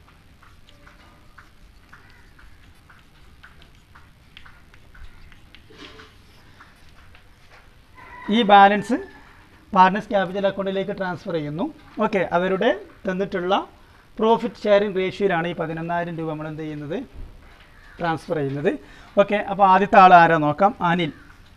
ഈ ബാലൻസ് പാർട്ട്നേഴ്സ് ക്യാപിറ്റൽ അക്കൗണ്ടിലേക്ക് ട്രാൻസ്ഫർ ചെയ്യുന്നു ഓക്കെ അവരുടെ തന്നിട്ടുള്ള പ്രോഫിറ്റ് ഷെയറിംഗ് റേഷ്യോയിലാണ് ഈ പതിനൊന്നായിരം രൂപ നമ്മൾ എന്ത് ചെയ്യുന്നത് ട്രാൻസ്ഫർ ചെയ്യുന്നത് ഓക്കെ അപ്പോൾ ആദ്യത്തെ ആൾ ആരാ നോക്കാം അനിൽ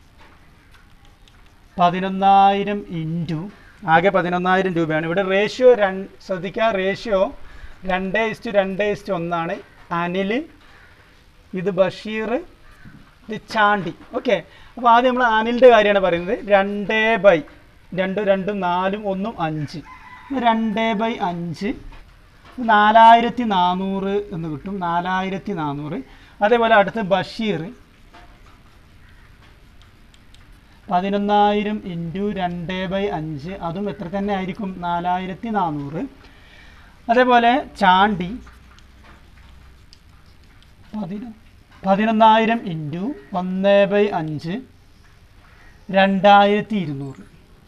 പതിനൊന്നായിരം ഇൻറ്റു ആകെ പതിനൊന്നായിരം രൂപയാണ് ഇവിടെ റേഷ്യോ രണ്ട് ശ്രദ്ധിക്കുക റേഷ്യോ രണ്ട് ഇസ്റ്റു രണ്ട് ഇസ്റ്റു ഒന്നാണ് അനിൽ ഇത് ബഷീർ ഇത് ചാണ്ടി ഓക്കെ അപ്പോൾ ആദ്യം നമ്മൾ അനിലിൻ്റെ കാര്യമാണ് പറയുന്നത് രണ്ട് ബൈ രണ്ട് രണ്ടും നാലും ഒന്നും അഞ്ച് രണ്ട് ബൈ അഞ്ച് നാലായിരത്തി നാനൂറ് എന്ന് കിട്ടും നാലായിരത്തി നാനൂറ് അതേപോലെ അടുത്ത് ബഷീർ പതിനൊന്നായിരം ഇൻറ്റു രണ്ട് ബൈ അഞ്ച് അതും എത്ര തന്നെ ആയിരിക്കും നാലായിരത്തി നാനൂറ് അതേപോലെ ചാണ്ടി പതിനൊ പതിനൊന്നായിരം ഇൻറ്റു ഒന്ന് ബൈ അഞ്ച് രണ്ടായിരത്തി ഇരുന്നൂറ്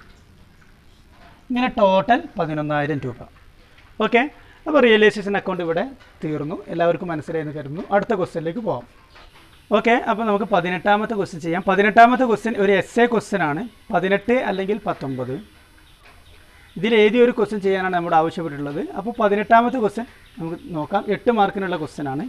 ഇങ്ങനെ ടോട്ടൽ പതിനൊന്നായിരം രൂപ ഓക്കെ അപ്പോൾ റിയലൈസേഷൻ അക്കൗണ്ട് ഇവിടെ തീർന്നു എല്ലാവർക്കും മനസ്സിലായെന്ന് കരുതുന്നു അടുത്ത ക്വസ്റ്റ്യനിലേക്ക് പോകാം ഓക്കെ അപ്പോൾ നമുക്ക് പതിനെട്ടാമത്തെ ക്വസ്റ്റ്യൻ ചെയ്യാം പതിനെട്ടാമത്തെ ക്വസ്റ്റ്യൻ ഒരു എസ് എ ക്വസ്റ്റ്യൻ ആണ് പതിനെട്ട് അല്ലെങ്കിൽ പത്തൊമ്പത് ഇതിൽ ഏതൊരു ക്വസ്റ്റ്യൻ ചെയ്യാനാണ് നമ്മുടെ ആവശ്യപ്പെട്ടിട്ടുള്ളത് അപ്പോൾ പതിനെട്ടാമത്തെ ക്വസ്റ്റ്യൻ നമുക്ക് നോക്കാം എട്ട് മാർക്കിനുള്ള ക്വസ്റ്റ്യൻ ആണ്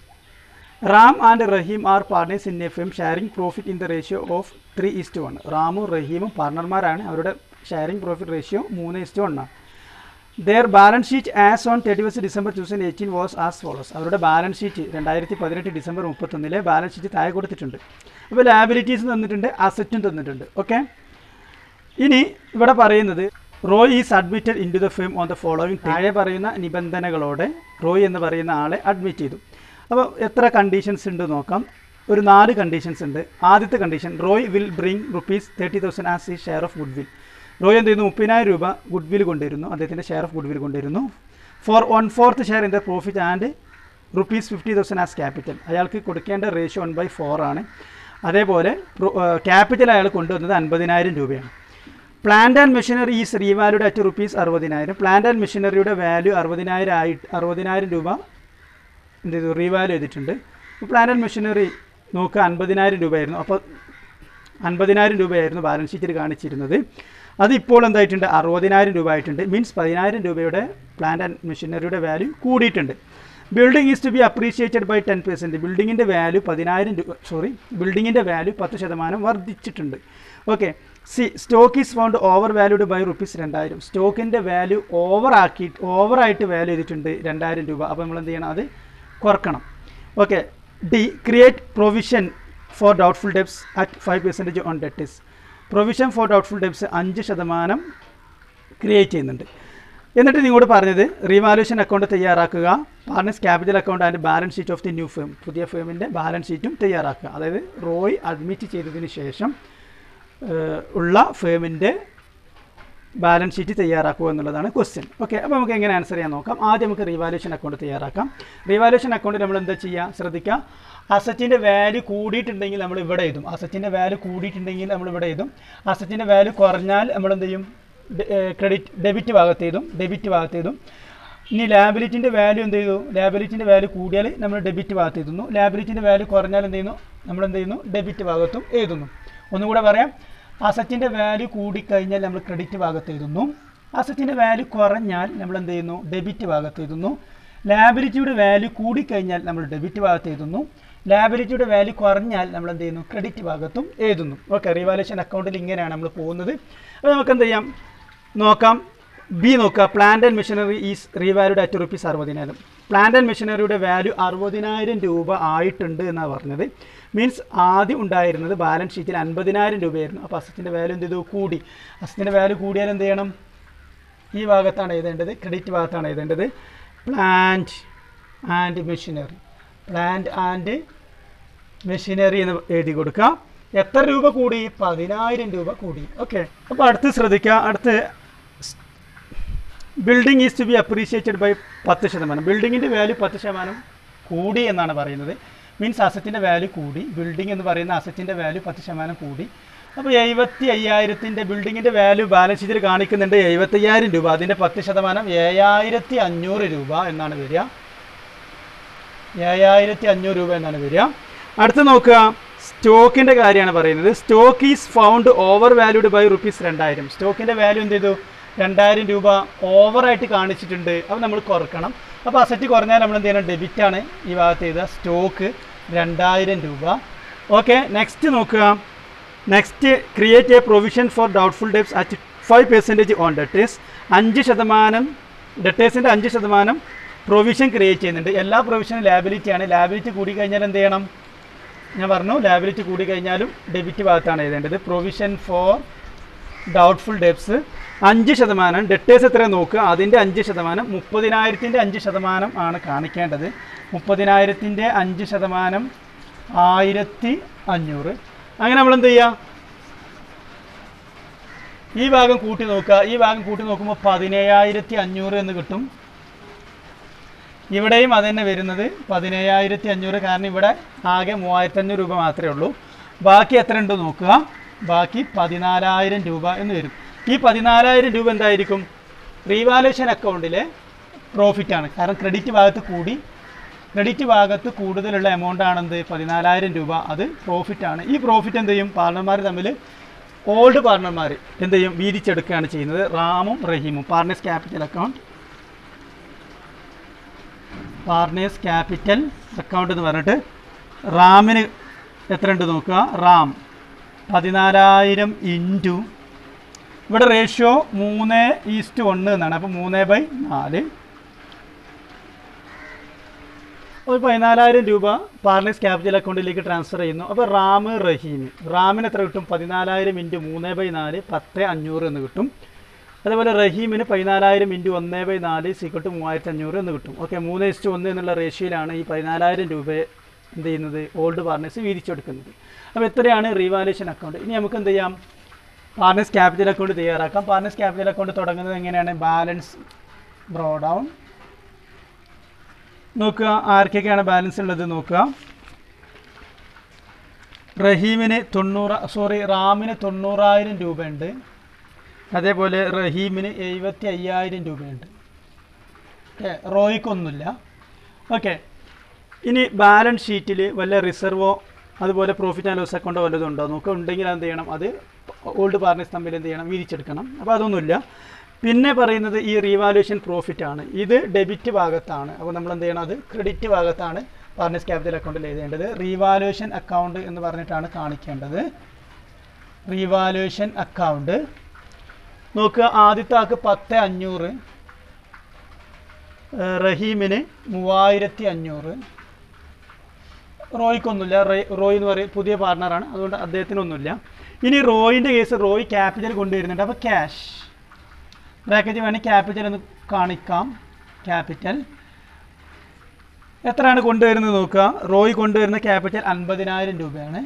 Ram and Rahim are partners in a firm sharing profit in the ratio of three is to one റാമും റഹീമും പാർട്ണർമാരാണ് അവരുടെ ഷെയറിംഗ് പ്രോഫിറ്റ് റേഷ്യോ മൂന്ന് ഇസ്റ്റ് വൺ ആണ് their balance sheet as on thirty first December two thousand eighteen was as follows അവരുടെ ബാലൻസ് ഷീറ്റ് രണ്ടായിരത്തി പതിനെട്ട് ഡിസംബർ മുപ്പത്തൊന്നിലെ ബാലൻസ് ഷീറ്റ് താഴെ കൊടുത്തിട്ടുണ്ട് അപ്പോൾ ലാബിലിറ്റീസ് തന്നിട്ടുണ്ട് അസറ്റും തന്നിട്ടുണ്ട് ഓക്കെ ഇനി ഇവിടെ പറയുന്നത് Roy is admitted into the firm on the following താഴെ പറയുന്ന നിബന്ധനകളോടെ റോയ് എന്ന് പറയുന്ന ആളെ അഡ്മിറ്റ് ചെയ്തു അപ്പോൾ എത്ര കണ്ടീഷൻസ് ഉണ്ട് നോക്കാം ഒരു നാല് കണ്ടീഷൻസ് ഉണ്ട് ആദ്യത്തെ condition Roy will bring rupees thirty thousand as ഈ share of goodwill Roy എന്ത് ചെയ്യുന്നു മുപ്പതിനായിരം രൂപ ഗുഡ് വിൽ കൊണ്ടുവരുന്നു അദ്ദേഹത്തിൻ്റെ ഷെയർ ഓഫ് ഗുഡ് വിൽ കൊണ്ടുവരുന്നു for one fourth share in the profit and rupees fifty thousand as capital അയാൾക്ക് കൊടുക്കേണ്ട റേഷ്യോ വൺ ബൈ ഫോർ ആണ് അതേപോലെ ക്യാപിറ്റൽ അയാൾ കൊണ്ടുവന്നത് അൻപതിനായിരം രൂപയാണ് plant and machinery is revalued at rupees അറുപതിനായിരം പ്ലാന്റ് ആൻഡ് മെഷീനറിയുടെ വാല്യൂ അറുപതിനായിരം ആയിട്ട് അറുപതിനായിരം രൂപ എന്ത് ചെയ്തു റീവാല്യൂ ചെയ്തിട്ടുണ്ട് അപ്പോൾ പ്ലാന്റ് ആൻഡ് മെഷീനറി നോക്കുക അൻപതിനായിരം രൂപയായിരുന്നു അപ്പോൾ അൻപതിനായിരം രൂപയായിരുന്നു ബാലൻസ് ഷീറ്റിൽ കാണിച്ചിരുന്നത് അത് ഇപ്പോൾ എന്തായിട്ടുണ്ട് അറുപതിനായിരം രൂപ ആയിട്ടുണ്ട് മീൻസ് പതിനായിരം രൂപയുടെ പ്ലാന്റ് ആൻഡ് മെഷീനറിയുടെ വാല്യൂ കൂടിയിട്ടുണ്ട് building is to be appreciated by ten percent ബിൽഡിങ്ങിൻ്റെ വാല്യൂ പതിനായിരം രൂപ സോറി ബിൽഡിങ്ങിൻ്റെ വാല്യൂ പത്ത് ശതമാനം വർദ്ധിച്ചിട്ടുണ്ട് okay C stock is found overvalued by rupees രണ്ടായിരം സ്റ്റോക്കിൻ്റെ വാല്യൂ ഓവർ ആക്കി ഓവറായിട്ട് വാല്യൂ ചെയ്തിട്ടുണ്ട് രണ്ടായിരം രൂപ അപ്പോൾ നമ്മൾ എന്ത് ചെയ്യണം അത് കുറക്കണം okay D create provision for doubtful debts at five percentage on debtors provision for doubtful debts അഞ്ച് ശതമാനം ക്രിയേറ്റ് ചെയ്യുന്നുണ്ട് എന്നിട്ട് നിങ്ങളോട് പറഞ്ഞത് റീവാലുവേഷൻ അക്കൗണ്ട് തയ്യാറാക്കുക partners capital account and balance sheet of the new firm പുതിയ ഫേമിൻ്റെ ബാലൻസ് ഷീറ്റും തയ്യാറാക്കുക അതായത് റോയ് അഡ്മിറ്റ് ചെയ്തതിന് ശേഷം ഏഹ്, ഉള്ള ഫേമിൻ്റെ ബാലൻസ് ഷീറ്റ് തയ്യാറാക്കുക എന്നുള്ളതാണ് ക്വസ്റ്റ്യൻ ഓക്കെ അപ്പോൾ നമുക്ക് എങ്ങനെ ആൻസർ ചെയ്യാൻ നോക്കാം ആദ്യം നമുക്ക് റീവാലുവേഷൻ അക്കൗണ്ട് തയ്യാറാക്കാം റീവാലുവേഷൻ അക്കൗണ്ട് നമ്മൾ എന്താ ചെയ്യുക ശ്രദ്ധിക്കുക അസറ്റിൻ്റെ വാല്യൂ കൂടിയിട്ടുണ്ടെങ്കിൽ നമ്മൾ ഇവിടെ എഴുതും അസറ്റിൻ്റെ വാല്യൂ കൂടിയിട്ടുണ്ടെങ്കിൽ നമ്മൾ ഇവിടെ എഴുതും അസറ്റിൻ്റെ വാല്യൂ കുറഞ്ഞാൽ നമ്മൾ എന്ത് ചെയ്യും ക്രെഡിറ്റ് ഡെബിറ്റ് ഭാഗത്ത് ചെയ്തും ഡെബിറ്റ് ഭാഗത്ത് ചെയ്തും ഇനി ലാബിലിറ്റിൻ്റെ വാല്യൂ എന്ത് ചെയ്തു ലാബിലിറ്റിൻ്റെ വാല്യൂ കൂടിയാൽ നമ്മൾ ഡെബിറ്റ് ഭാഗത്ത് എഴുതുന്നു ലാബിലിറ്റിൻ്റെ വാല്യൂ കുറഞ്ഞാൽ എന്ത് ചെയ്യുന്നു നമ്മൾ എന്ത് ചെയ്യുന്നു ഡെബിറ്റ് ഭാഗത്തും എഴുതുന്നു ഒന്നുകൂടെ പറയാം അസറ്റിൻ്റെ വാല്യൂ കൂടിക്കഴിഞ്ഞാൽ നമ്മൾ ക്രെഡിറ്റ് ഭാഗത്ത് എഴുതുന്നു അസറ്റിൻ്റെ വാല്യൂ കുറഞ്ഞാൽ നമ്മൾ എന്ത് ചെയ്യുന്നു ഡെബിറ്റ് ഭാഗത്ത് എഴുതുന്നു ലാബിലിറ്റിയുടെ വാല്യൂ കൂടിക്കഴിഞ്ഞാൽ നമ്മൾ ഡെബിറ്റ് ഭാഗത്ത് എഴുതുന്നു ലാബിലിറ്റിയുടെ വാല്യൂ കുറഞ്ഞാൽ നമ്മൾ എന്ത് ചെയ്യുന്നു ക്രെഡിറ്റ് ഭാഗത്തും എഴുതുന്നു ഓക്കെ റിവാലുവേഷൻ അക്കൗണ്ടിൽ ഇങ്ങനെയാണ് നമ്മൾ പോകുന്നത് അപ്പോൾ നമുക്ക് എന്ത് ചെയ്യാം നോക്കാം ബി നോക്കുക plant and machinery is revalued at rupees അറുപതിനായിരം പ്ലാന്റ് ആൻഡ് മെഷീനറിയുടെ വാല്യൂ അറുപതിനായിരം രൂപ ആയിട്ടുണ്ട് എന്നാണ് പറഞ്ഞത് മീൻസ് ആദ്യം ഉണ്ടായിരുന്നത് ബാലൻസ് ഷീറ്റിൽ അൻപതിനായിരം രൂപയായിരുന്നു അപ്പോൾ അസറ്റിൻ്റെ വാല്യൂ എന്ത് ചെയ്തു കൂടി അസറ്റിൻ്റെ വാല്യൂ കൂടിയാൽ എന്ത് ചെയ്യണം ഈ ഭാഗത്താണ് എഴുതേണ്ടത് ക്രെഡിറ്റ് ഭാഗത്താണ് എഴുതേണ്ടത് plant and machinery plant and machinery എന്ന് എഴുതി കൊടുക്കുക എത്ര രൂപ കൂടി പതിനായിരം രൂപ കൂടി ഓക്കെ അപ്പോൾ അടുത്ത് ശ്രദ്ധിക്കുക അടുത്ത് building is to be appreciated by പത്ത് ശതമാനം ബിൽഡിങ്ങിൻ്റെ വാല്യൂ പത്ത് ശതമാനം കൂടി എന്നാണ് പറയുന്നത് മീൻസ് അസറ്റിൻ്റെ വാല്യൂ കൂടി ബിൽഡിംഗ് എന്ന് പറയുന്ന അസറ്റിൻ്റെ വാല്യൂ പത്ത് ശതമാനം കൂടി അപ്പോൾ എഴുപത്തി അയ്യായിരത്തിൻ്റെ ബിൽഡിങ്ങിൻ്റെ വാല്യൂ ബാലൻസ് ഷീറ്റിൽ കാണിക്കുന്നുണ്ട് എഴുപത്തയ്യായിരം രൂപ അതിൻ്റെ പത്ത് ശതമാനം ഏഴായിരത്തി അഞ്ഞൂറ് രൂപ എന്നാണ് വരിക ഏഴായിരത്തി അഞ്ഞൂറ് രൂപ എന്നാണ് വരിക അടുത്ത് നോക്കുക സ്റ്റോക്കിൻ്റെ കാര്യമാണ് പറയുന്നത് stock is found overvalued by rupees രണ്ടായിരം സ്റ്റോക്കിൻ്റെ വാല്യൂ എന്ത് ചെയ്തു രണ്ടായിരം രൂപ ഓവറായിട്ട് കാണിച്ചിട്ടുണ്ട് അത് നമ്മൾ കുറക്കണം അപ്പോൾ അസറ്റ് കുറഞ്ഞാൽ നമ്മൾ എന്ത് ചെയ്യണം ഡെബിറ്റ് ആണ് ഈ ഭാഗത്ത് ചെയ്ത സ്റ്റോക്ക് രണ്ടായിരം രൂപ ഓക്കെ നെക്സ്റ്റ് നോക്കുക next create a provision for doubtful debts at five percentage on debtors അഞ്ച് ശതമാനം ഡെറ്റേഴ്സിൻ്റെ അഞ്ച് ശതമാനം പ്രൊവിഷൻ ക്രിയേറ്റ് ചെയ്യുന്നുണ്ട് എല്ലാ പ്രൊവിഷനും ലാബിലിറ്റി ആണ് ലാബിലിറ്റി കൂടി കഴിഞ്ഞാൽ എന്ത് ചെയ്യണം ഞാൻ പറഞ്ഞു ലാബിലിറ്റി കൂടി കഴിഞ്ഞാലും ഡെബിറ്റ് ഭാഗത്താണ് എഴുതേണ്ടത് പ്രൊവിഷൻ ഫോർ ഡൗട്ട്ഫുൾ ഡെബ്സ് അഞ്ച് ശതമാനം ഡെറ്റേഴ്സ് എത്ര നോക്കുക അതിൻ്റെ അഞ്ച് ശതമാനം മുപ്പതിനായിരത്തിൻ്റെ അഞ്ച് ശതമാനം ആണ് കാണിക്കേണ്ടത് മുപ്പതിനായിരത്തിൻ്റെ അഞ്ച് ശതമാനം ആയിരത്തി അഞ്ഞൂറ് അങ്ങനെ നമ്മൾ എന്ത് ചെയ്യുക ഈ ഭാഗം കൂട്ടി നോക്കുക ഈ ഭാഗം കൂട്ടി നോക്കുമ്പോൾ പതിനേഴായിരത്തി അഞ്ഞൂറ് എന്ന് കിട്ടും ഇവിടെയും അത് തന്നെ വരുന്നത് പതിനേഴായിരത്തി അഞ്ഞൂറ് കാരണം ഇവിടെ ആകെ മൂവായിരത്തി അഞ്ഞൂറ് രൂപ മാത്രമേ ഉള്ളൂ ബാക്കി എത്ര ഉണ്ട് നോക്കുക ബാക്കി പതിനാലായിരം രൂപ എന്ന് വരും ഈ പതിനാലായിരം രൂപ എന്തായിരിക്കും റീവാലുവേഷൻ അക്കൗണ്ടിലെ പ്രോഫിറ്റ് ആണ് കാരണം ക്രെഡിറ്റ് ഭാഗത്ത് കൂടി ക്രെഡിറ്റ് ഭാഗത്ത് കൂടുതലുള്ള എമൗണ്ട് ആണെന്ത് പതിനാലായിരം രൂപ അത് പ്രോഫിറ്റ് ആണ് ഈ പ്രോഫിറ്റ് എന്ത് ചെയ്യും പാർട്ണർമാർ തമ്മിൽ ഓൾഡ് പാർട്ണർമാർ എന്ത് ചെയ്യും വീതിച്ചെടുക്കുകയാണ് ചെയ്യുന്നത് റാമും റഹീമും partners capital account partners capital account എന്ന് പറഞ്ഞിട്ട് റാമിന് എത്ര ഉണ്ട് നോക്കുക റാം പതിനാലായിരം ഇൻറ്റു ഇവിടെ റേഷ്യോ മൂന്ന് ഈസ്റ്റ് ഒന്ന് എന്നാണ് അപ്പോൾ മൂന്ന് ബൈ നാല് ഒരു പതിനാലായിരം രൂപ പാർട്ണേഴ്സ് ക്യാപിറ്റൽ അക്കൗണ്ടിലേക്ക് ട്രാൻസ്ഫർ ചെയ്യുന്നു അപ്പോൾ റാം റഹീം റാമിന് എത്ര കിട്ടും പതിനാലായിരം ഇൻറ്റു മൂന്ന് ബൈ നാല് പത്ത് അഞ്ഞൂറ് എന്ന് കിട്ടും അതേപോലെ റഹീമിന് പതിനാലായിരം ഇൻറ്റു ഒന്ന് ബൈ നാല് സീക്വട്ട് മൂവായിരത്തി അഞ്ഞൂറ് എന്ന് കിട്ടും ഓക്കെ മൂന്ന് ഇസ്റ്റു ഒന്ന് എന്നുള്ള റേഷ്യയിലാണ് ഈ പതിനാലായിരം രൂപ എന്ത് ചെയ്യുന്നത് ഓൾഡ് പാർട്ണേഴ്സ് വീതിച്ചെടുക്കുന്നത് അപ്പോൾ എത്രയാണ് റീവാലുവേഷൻ അക്കൗണ്ട് ഇനി നമുക്ക് എന്ത് ചെയ്യാം പാർട്ണേഴ്സ് ക്യാപിറ്റൽ അക്കൗണ്ട് തയ്യാറാക്കാം പാർട്ണേഴ്സ് ക്യാപിറ്റൽ അക്കൗണ്ട് തുടങ്ങുന്നത് എങ്ങനെയാണ് ബാലൻസ് ബ്രോ ഡൗൺ നോക്കുക ആർക്കൊക്കെയാണ് ബാലൻസ് ഉള്ളത് നോക്കുക റഹീമിന് തൊണ്ണൂറ് സോറി റാമിന് തൊണ്ണൂറായിരം രൂപയുണ്ട് അതേപോലെ റഹീമിന് എഴുപത്തി അയ്യായിരം രൂപയുണ്ട് ഓക്കെ റോയ്ക്കൊന്നുമില്ല ഓക്കെ ഇനി ബാലൻസ് ഷീറ്റിൽ വല്ല റിസർവോ അതുപോലെ പ്രോഫിറ്റ് ആൻഡ് ലോസ് അക്കൗണ്ടോ വല്ലതും ഉണ്ടോ നോക്കുക ഉണ്ടെങ്കിൽ എന്ത് ചെയ്യണം അത് ഓൾഡ് പാർട്ട്നേഴ്സ് തമ്മിൽ എന്ത് ചെയ്യണം വീതിച്ചെടുക്കണം അപ്പോൾ അതൊന്നുമില്ല പിന്നെ പറയുന്നത് ഈ റീവാലുവേഷൻ പ്രോഫിറ്റ് ആണ് ഇത് ഡെബിറ്റ് ഭാഗത്താണ് അപ്പോൾ നമ്മൾ എന്ത് ചെയ്യണം അത് ക്രെഡിറ്റ് ഭാഗത്താണ് പാർട്ട്നേഴ്സ് ക്യാപിറ്റൽ അക്കൗണ്ടിൽ എഴുതേണ്ടത് റീവാലുവേഷൻ അക്കൗണ്ട് എന്ന് പറഞ്ഞിട്ടാണ് കാണിക്കേണ്ടത് റീവാലുവേഷൻ അക്കൗണ്ട് നോക്കുക ആദ്യത്തെ ആൾക്ക് പത്ത് അഞ്ഞൂറ് ഏഹ് റഹീമിന് മൂവായിരത്തി അഞ്ഞൂറ് റോയ്ക്കൊന്നുമില്ല റേ- റോയ് എന്ന് പറയും പുതിയ പാർട്ണറാണ് അതുകൊണ്ട് അദ്ദേഹത്തിനൊന്നുമില്ല ഇനി റോയിൻ്റെ കേസ് റോയ് ക്യാപിറ്റൽ കൊണ്ടുവരുന്നുണ്ട് അപ്പോൾ ക്യാഷ് ബ്രാക്കറ്റ് വേണമെങ്കിൽ ക്യാപിറ്റൽ എന്ന് കാണിക്കാം ക്യാപിറ്റൽ എത്രയാണ് കൊണ്ടുവരുന്നത് നോക്കുക റോയ് കൊണ്ടുവരുന്ന ക്യാപിറ്റൽ അൻപതിനായിരം രൂപയാണ്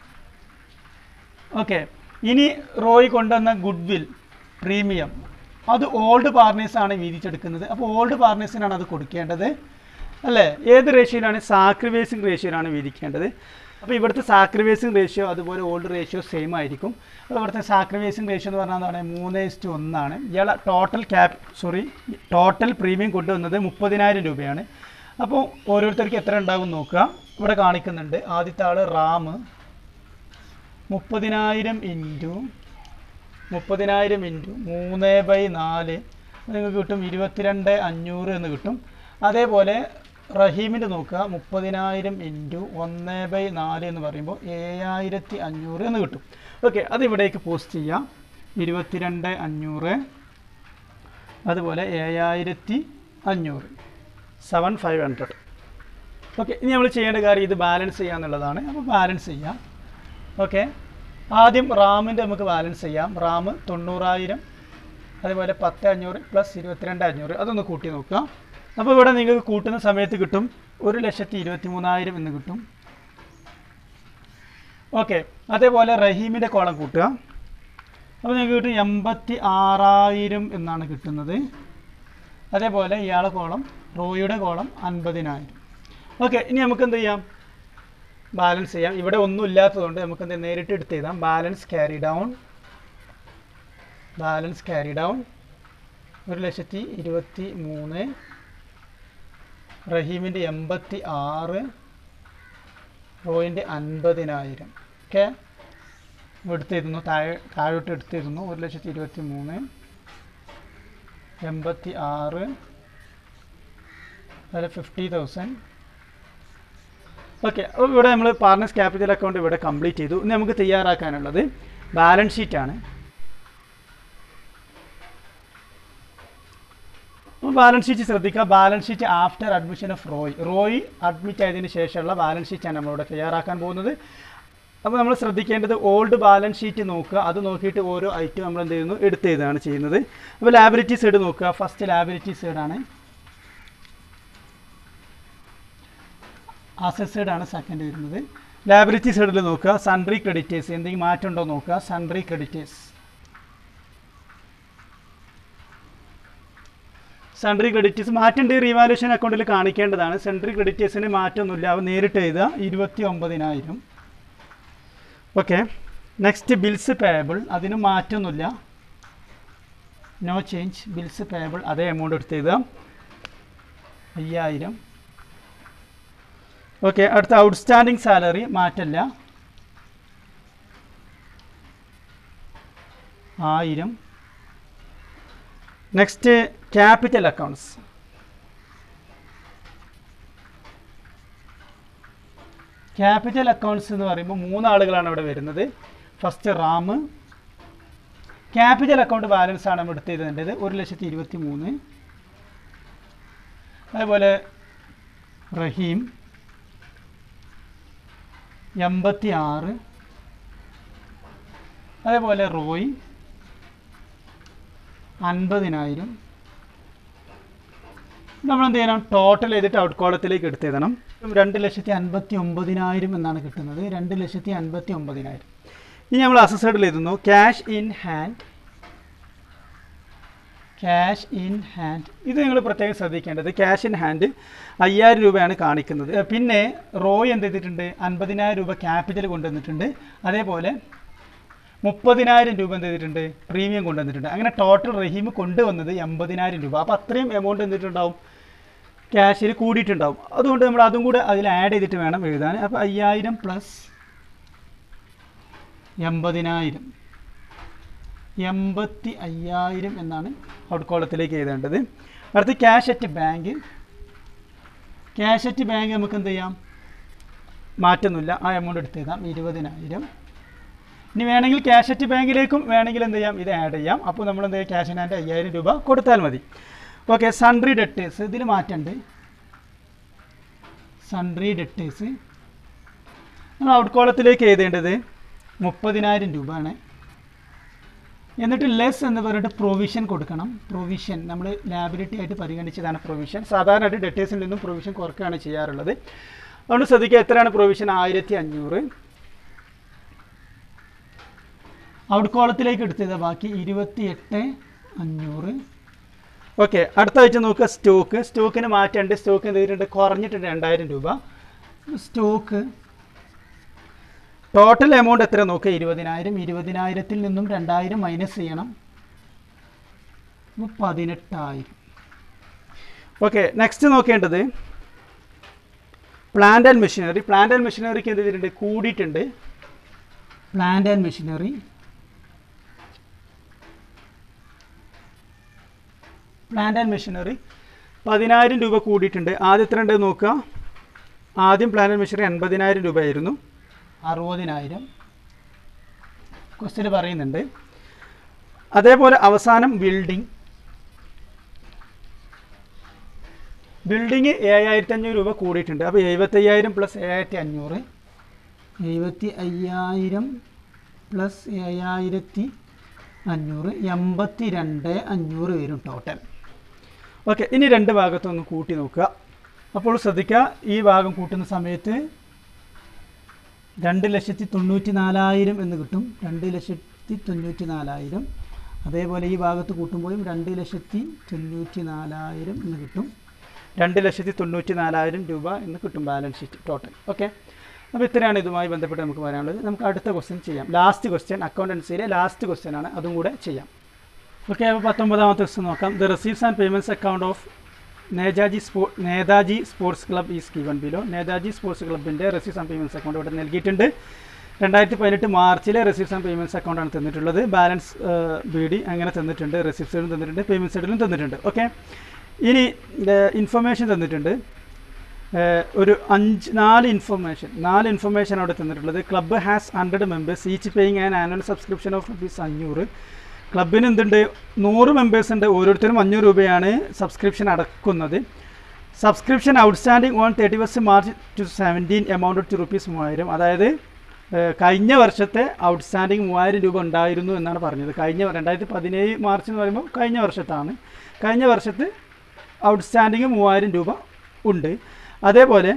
ഓക്കെ ഇനി റോയ് കൊണ്ടുവന്ന ഗുഡ് വിൽ പ്രീമിയം അത് ഓൾഡ് പാർട്ട്നേഴ്സാണ് വീതിച്ചെടുക്കുന്നത് അപ്പോൾ ഓൾഡ് പാർട്ട്നേഴ്സിനാണ് അത് കൊടുക്കേണ്ടത് അല്ലേ ഏത് റേഷ്യോയിലാണ് സാക്രിഫൈസിങ് റേഷ്യോയിലാണ് വീതിക്കേണ്ടത് അപ്പോൾ ഇവിടുത്തെ സാക്രിഫൈസിങ് റേഷ്യോ അതുപോലെ ഓൾഡ് റേഷ്യോ സെയിം ആയിരിക്കും അപ്പോൾ ഇവിടുത്തെ സാക്രിഫൈസിങ് റേഷ്യോ എന്ന് പറഞ്ഞാൽ എന്താണ് മൂന്ന് ഇസ്റ്റു ഒന്നാണ് ഇയാളെ total cap sorry total premium കൊണ്ടുവന്നത് മുപ്പതിനായിരം രൂപയാണ് അപ്പോൾ ഓരോരുത്തർക്ക് എത്ര ഉണ്ടാകും നോക്കുക ഇവിടെ കാണിക്കുന്നുണ്ട് ആദ്യത്തെ ആൾ റാം മുപ്പതിനായിരം ഇൻറ്റു മുപ്പതിനായിരം ഇൻറ്റു മൂന്ന് ബൈ നാല് നിങ്ങൾക്ക് കിട്ടും ഇരുപത്തിരണ്ട് അഞ്ഞൂറ് എന്ന് കിട്ടും അതേപോലെ റഹീമിൻ്റെ നോക്കുക മുപ്പതിനായിരം ഇൻറ്റു ഒന്ന് ബൈ നാല് എന്ന് പറയുമ്പോൾ ഏഴായിരത്തി അഞ്ഞൂറ് എന്ന് കിട്ടും ഓക്കെ അത് ഇവിടേക്ക് പോസ്റ്റ് ചെയ്യാം ഇരുപത്തിരണ്ട് അഞ്ഞൂറ് അതുപോലെ ഏഴായിരത്തി അഞ്ഞൂറ് സെവൻ ഫൈവ് ഹൺഡ്രഡ് ഓക്കെ ഇനി നമ്മൾ ചെയ്യേണ്ട കാര്യം ഇത് ബാലൻസ് ചെയ്യുക എന്നുള്ളതാണ് അപ്പോൾ ബാലൻസ് ചെയ്യാം ഓക്കെ ആദ്യം റാമിൻ്റെ നമുക്ക് ബാലൻസ് ചെയ്യാം റാം തൊണ്ണൂറായിരം അതുപോലെ പത്ത് അഞ്ഞൂറ് പ്ലസ് ഇരുപത്തിരണ്ട് അഞ്ഞൂറ് അതൊന്ന് കൂട്ടി നോക്കുക അപ്പോൾ ഇവിടെ നിങ്ങൾക്ക് കൂട്ടുന്ന സമയത്ത് കിട്ടും ഒരു ലക്ഷത്തി ഇരുപത്തി മൂന്നായിരം എന്ന് കിട്ടും ഓക്കെ അതേപോലെ റഹീമിൻ്റെ കോളം കൂട്ടുക അപ്പോൾ നിങ്ങൾക്ക് കിട്ടും എൺപത്തി ആറായിരം എന്നാണ് കിട്ടുന്നത് അതേപോലെ ഇയാളെ കോളം റോയുടെ കോളം അൻപതിനായിരം ഓക്കെ ഇനി നമുക്ക് എന്ത് ചെയ്യാം ബാലൻസ് ചെയ്യാം ഇവിടെ ഒന്നും ഇല്ലാത്തതുകൊണ്ട് നമുക്ക് എന്ത് നേരിട്ട് എടുത്ത് എഴുതാം balance carry down balance carry down ഒരു ലക്ഷത്തി ഇരുപത്തി മൂന്ന് റഹീമിൻ്റെ എൺപത്തി ആറ് റോയിൻ്റെ അൻപതിനായിരം ഓക്കെ എടുത്തിരുന്നു താഴെ താഴോട്ട് എടുത്തിരുന്നു ഒരു ലക്ഷത്തി ഇരുപത്തി മൂന്ന് എൺപത്തി ആറ് അതിൽ ഫിഫ്റ്റി തൗസൻഡ് ഓക്കെ അപ്പോൾ ഇവിടെ നമ്മൾ പാർട്ണേഴ്സ് ക്യാപിറ്റൽ അക്കൗണ്ട് ഇവിടെ കംപ്ലീറ്റ് ചെയ്തു ഇനി നമുക്ക് തയ്യാറാക്കാനുള്ളത് ബാലൻസ് ഷീറ്റാണ് അപ്പോൾ ബാലൻസ് ഷീറ്റ് ശ്രദ്ധിക്കുക balance sheet after admission of Roy Roy admit ആയതിനു ശേഷമുള്ള ബാലൻസ് ഷീറ്റാണ് നമ്മളിവിടെ തയ്യാറാക്കാൻ പോകുന്നത് അപ്പോൾ നമ്മൾ ശ്രദ്ധിക്കേണ്ടത് ഓൾഡ് ബാലൻസ് ഷീറ്റ് നോക്കുക അത് നോക്കിയിട്ട് ഓരോ ഐറ്റം നമ്മൾ എന്ത് ചെയ്യുന്നു എടുത്ത് എഴുതുകയാണ് ചെയ്യുന്നത് അപ്പോൾ ലാബിലിറ്റി സൈഡ് നോക്കുക ഫസ്റ്റ് ലാബിലിറ്റി സൈഡാണ് അസറ്റ് സൈഡാണ് സെക്കൻഡ് വരുന്നത് ലാബിലിറ്റി സൈഡിൽ നോക്കുക സൺട്രി ക്രെഡിറ്റേഴ്സ് എന്തെങ്കിലും മാറ്റം ഉണ്ടോ നോക്കുക സൺട്രി ക്രെഡിറ്റേഴ്സ് സൺട്രി ക്രെഡിറ്റേഴ്സ് മാറ്റമുണ്ട് റീവാലുവേഷൻ അക്കൗണ്ടിൽ കാണിക്കേണ്ടതാണ് സൺട്രി ക്രെഡിറ്റേഴ്സിന് മാറ്റമൊന്നുമില്ല അവ നേരിട്ട് എഴുതുക ഇരുപത്തി ഒമ്പതിനായിരം ഓക്കെ നെക്സ്റ്റ് ബിൽസ് പേയബിൾ അതിന് മാറ്റമൊന്നുമില്ല നോ ചേഞ്ച് ബിൽസ് പേയബിൾ അതേ എമൗണ്ട് എടുത്ത് എഴുതുക അയ്യായിരം ഓക്കെ അടുത്ത ഔട്ട്സ്റ്റാൻഡിങ് സാലറി മാറ്റല്ല ആയിരം next capital accounts capital accounts എന്ന് പറയുമ്പോൾ മൂന്നാളുകളാണ് ഇവിടെ വരുന്നത് first Ram capital account balance ആണ് നമ്മൾ എടുത്ത് എഴുതേണ്ടത് ഒരു ലക്ഷത്തി ഇരുപത്തി മൂന്ന് അതുപോലെ റഹീം എൺപത്തി ആറ് അതേപോലെ റോയ് അൻപതിനായിരം നമ്മൾ എന്ത് ചെയ്യണം ടോട്ടൽ ചെയ്തിട്ട് ഔട്ട് കോളത്തിലേക്ക് എടുത്തെഴുതണം രണ്ട് ലക്ഷത്തി അൻപത്തി ഒമ്പതിനായിരം എന്നാണ് കിട്ടുന്നത് രണ്ട് ലക്ഷത്തി അൻപത്തി ഒമ്പതിനായിരം ഇനി നമ്മൾ അസസൈഡിൽ എഴുതുന്നു cash in hand cash in hand ഇത് നിങ്ങൾ പ്രത്യേകം ശ്രദ്ധിക്കേണ്ടത് ക്യാഷ് ഇൻ ഹാൻഡ് അയ്യായിരം രൂപയാണ് കാണിക്കുന്നത് ഏ, പിന്നെ റോയ് എന്ത് ചെയ്തിട്ടുണ്ട് അൻപതിനായിരം രൂപ ക്യാപിറ്റൽ കൊണ്ടുവന്നിട്ടുണ്ട് അതേപോലെ മുപ്പതിനായിരം രൂപ എന്ത് ചെയ്തിട്ടുണ്ട് പ്രീമിയം കൊണ്ടുവന്നിട്ടുണ്ട് അങ്ങനെ ടോട്ടൽ റഹീം കൊണ്ടുവന്നത് എൺപതിനായിരം രൂപ അപ്പോൾ അത്രയും എമൗണ്ട് എന്തിട്ടുണ്ടാവും ക്യാഷിൽ കൂടിയിട്ടുണ്ടാവും അതുകൊണ്ട് നമ്മൾ അതും കൂടെ അതിൽ ആഡ് ചെയ്തിട്ട് വേണം എഴുതാൻ അപ്പോൾ അയ്യായിരം പ്ലസ് എൺപതിനായിരം എൺപത്തി അയ്യായിരം എന്നാണ് ഔട്ട് കോളത്തിലേക്ക് എഴുതേണ്ടത് അടുത്ത് cash at bank cash at bank നമുക്ക് എന്ത് ചെയ്യാം മാറ്റൊന്നുമില്ല ആ എമൗണ്ട് എടുത്ത് എഴുതാം ഇരുപതിനായിരം ഇനി വേണമെങ്കിൽ ക്യാഷ് അറ്റ് ബാങ്കിലേക്കും വേണമെങ്കിൽ എന്ത് ചെയ്യാം ഇത് ആഡ് ചെയ്യാം അപ്പോൾ നമ്മൾ എന്ത് ചെയ്യാം ക്യാഷ് ഇൻ ഹാൻഡ് അയ്യായിരം രൂപ കൊടുത്താൽ മതി ഓക്കെ സൺട്രി ഡെറ്റേഴ്സ് ഇതിൽ മാറ്റമുണ്ട് സൺട്രി ഡെറ്റേഴ്സ് നമ്മൾ ഔട്ട് കോളത്തിലേക്ക് എഴുതേണ്ടത് മുപ്പതിനായിരം രൂപയാണ് എന്നിട്ട് ലെസ് എന്ന് പറഞ്ഞിട്ട് പ്രൊവിഷൻ കൊടുക്കണം പ്രൊവിഷൻ നമ്മൾ ലാബിലിറ്റി ആയിട്ട് പരിഗണിച്ചതാണ് പ്രൊവിഷൻ സാധാരണയായിട്ട് ഡെറ്റേഴ്സിൽ നിന്നും പ്രൊവിഷൻ കുറയ്ക്കുകയാണ് ചെയ്യാറുള്ളത് അതുകൊണ്ട് ശ്രദ്ധിക്കുക എത്രയാണ് പ്രൊവിഷൻ ആയിരത്തി അഞ്ഞൂറ് ഔട്ട് കോളത്തിലേക്ക് എടുത്തത് ബാക്കി ഇരുപത്തി എട്ട് അഞ്ഞൂറ് ഓക്കെ അടുത്ത ആഴ്ച നോക്കുക സ്റ്റോക്ക് സ്റ്റോക്കിന് മാറ്റമുണ്ട് സ്റ്റോക്ക് എന്ത് ചെയ്തിട്ടുണ്ട് കുറഞ്ഞിട്ടുണ്ട് രണ്ടായിരം രൂപ സ്റ്റോക്ക് ടോട്ടൽ എമൗണ്ട് എത്ര നോക്കുക ഇരുപതിനായിരം ഇരുപതിനായിരത്തിൽ നിന്നും രണ്ടായിരം മൈനസ് ചെയ്യണം അപ്പോൾ പതിനെട്ടായിരം ഓക്കെ നെക്സ്റ്റ് നോക്കേണ്ടത് plant and machinery plant and മെഷീനറിക്ക് എന്ത് ചെയ്തിട്ടുണ്ട് കൂടിയിട്ടുണ്ട് plant and machinery plant and machinery പതിനായിരം രൂപ കൂടിയിട്ടുണ്ട് ആദ്യം എത്ര ഉണ്ട് നോക്കുക ആദ്യം പ്ലാന്റ് ആൻഡ് മെഷീനറി എൺപതിനായിരം രൂപയായിരുന്നു അറുപതിനായിരം ക്വസ്റ്റ്യൻ പറയുന്നുണ്ട് അതേപോലെ അവസാനം ബിൽഡിംഗ് ബിൽഡിങ് ഏഴായിരത്തി അഞ്ഞൂറ് രൂപ കൂടിയിട്ടുണ്ട് അപ്പോൾ എഴുപത്തയ്യായിരം പ്ലസ് ഏഴായിരത്തി അഞ്ഞൂറ് എഴുപത്തി അയ്യായിരം പ്ലസ് ഏഴായിരത്തി അഞ്ഞൂറ് എൺപത്തി രണ്ട് അഞ്ഞൂറ് വരും ടോട്ടൽ ഓക്കെ ഇനി രണ്ട് ഭാഗത്തൊന്ന് കൂട്ടി നോക്കുക അപ്പോൾ ശ്രദ്ധിക്കുക ഈ ഭാഗം കൂട്ടുന്ന സമയത്ത് രണ്ട് ലക്ഷത്തി തൊണ്ണൂറ്റി നാലായിരം എന്ന് കിട്ടും രണ്ട് ലക്ഷത്തി തൊണ്ണൂറ്റി നാലായിരം അതേപോലെ ഈ ഭാഗത്ത് കൂട്ടുമ്പോഴും രണ്ട് ലക്ഷത്തി തൊണ്ണൂറ്റി നാലായിരം എന്ന് കിട്ടും രണ്ട് ലക്ഷത്തി തൊണ്ണൂറ്റി നാലായിരം രൂപ എന്ന് കിട്ടും ബാലൻസ് ഷീറ്റ് ടോട്ടൽ ഓക്കെ അപ്പോൾ ഇത്രയാണ് ഇതുമായി ബന്ധപ്പെട്ട് നമുക്ക് പറയാനുള്ളത് നമുക്ക് അടുത്ത ക്വസ്റ്റ്യൻ ചെയ്യാം ലാസ്റ്റ് ക്വസ്റ്റ്യൻ അക്കൗണ്ടൻസിയിലെ ലാസ്റ്റ് ക്വസ്റ്റ്യൻ ആണ് അതും കൂടെ ചെയ്യാം ഓക്കെ അപ്പോൾ പത്തൊമ്പതാമത്തെ ക്വസ്റ്റ്യൻ നോക്കാം the receives and payments account of Netaji സ്പോ Netaji sports club is given below Netaji sports ക്ലബിൻ്റെ റെസീവ്സ് ആൻഡ് പേയ്മെൻറ്റ്സ് അക്കൗണ്ട് ഇവിടെ നൽകിയിട്ടുണ്ട് രണ്ടായിരത്തി പതിനെട്ട് മാർച്ചിലെ റെസീവ്സ് ആൻഡ് പേയ്മെൻറ്റ്സ് അക്കൗണ്ടാണ് തന്നിട്ടുള്ളത് ബാലൻസ് ബി ഡി അങ്ങനെ തന്നിട്ടുണ്ട് റെസീപ്റ്റ് സൈഡിലും തന്നിട്ടുണ്ട് പേയ്മെൻറ്റ് സൈഡിലും തന്നിട്ടുണ്ട് ഓക്കെ ഇനി ഇൻഫർമേഷൻ തന്നിട്ടുണ്ട് ഏഹ് ഒരു അഞ്ച് നാല് ഇൻഫർമേഷൻ നാല് ഇൻഫർമേഷൻ അവിടെ തന്നിട്ടുള്ളത് club has hundred members each paying an annual subscription of rupees അഞ്ഞൂറ് ക്ലബിന് എന്തുണ്ട് നൂറ് മെമ്പേഴ്സ് ഉണ്ട് ഓരോരുത്തരും അഞ്ഞൂറ് രൂപയാണ് സബ്സ്ക്രിപ്ഷൻ അടക്കുന്നത് subscription outstanding on thirty first March two seventeen amount to rupees മൂവായിരം അതായത് ഏഹ് കഴിഞ്ഞ വർഷത്തെ ഔട്ട്സ്റ്റാൻഡിംഗ് മൂവായിരം രൂപ ഉണ്ടായിരുന്നു എന്നാണ് പറഞ്ഞത് കഴിഞ്ഞ രണ്ടായിരത്തി പതിനേഴ് മാർച്ച് എന്ന് പറയുമ്പോൾ കഴിഞ്ഞ വർഷത്താണ് കഴിഞ്ഞ വർഷത്ത് ഔട്ട്സ്റ്റാൻഡിങ് മൂവായിരം രൂപ ഉണ്ട് അതേപോലെ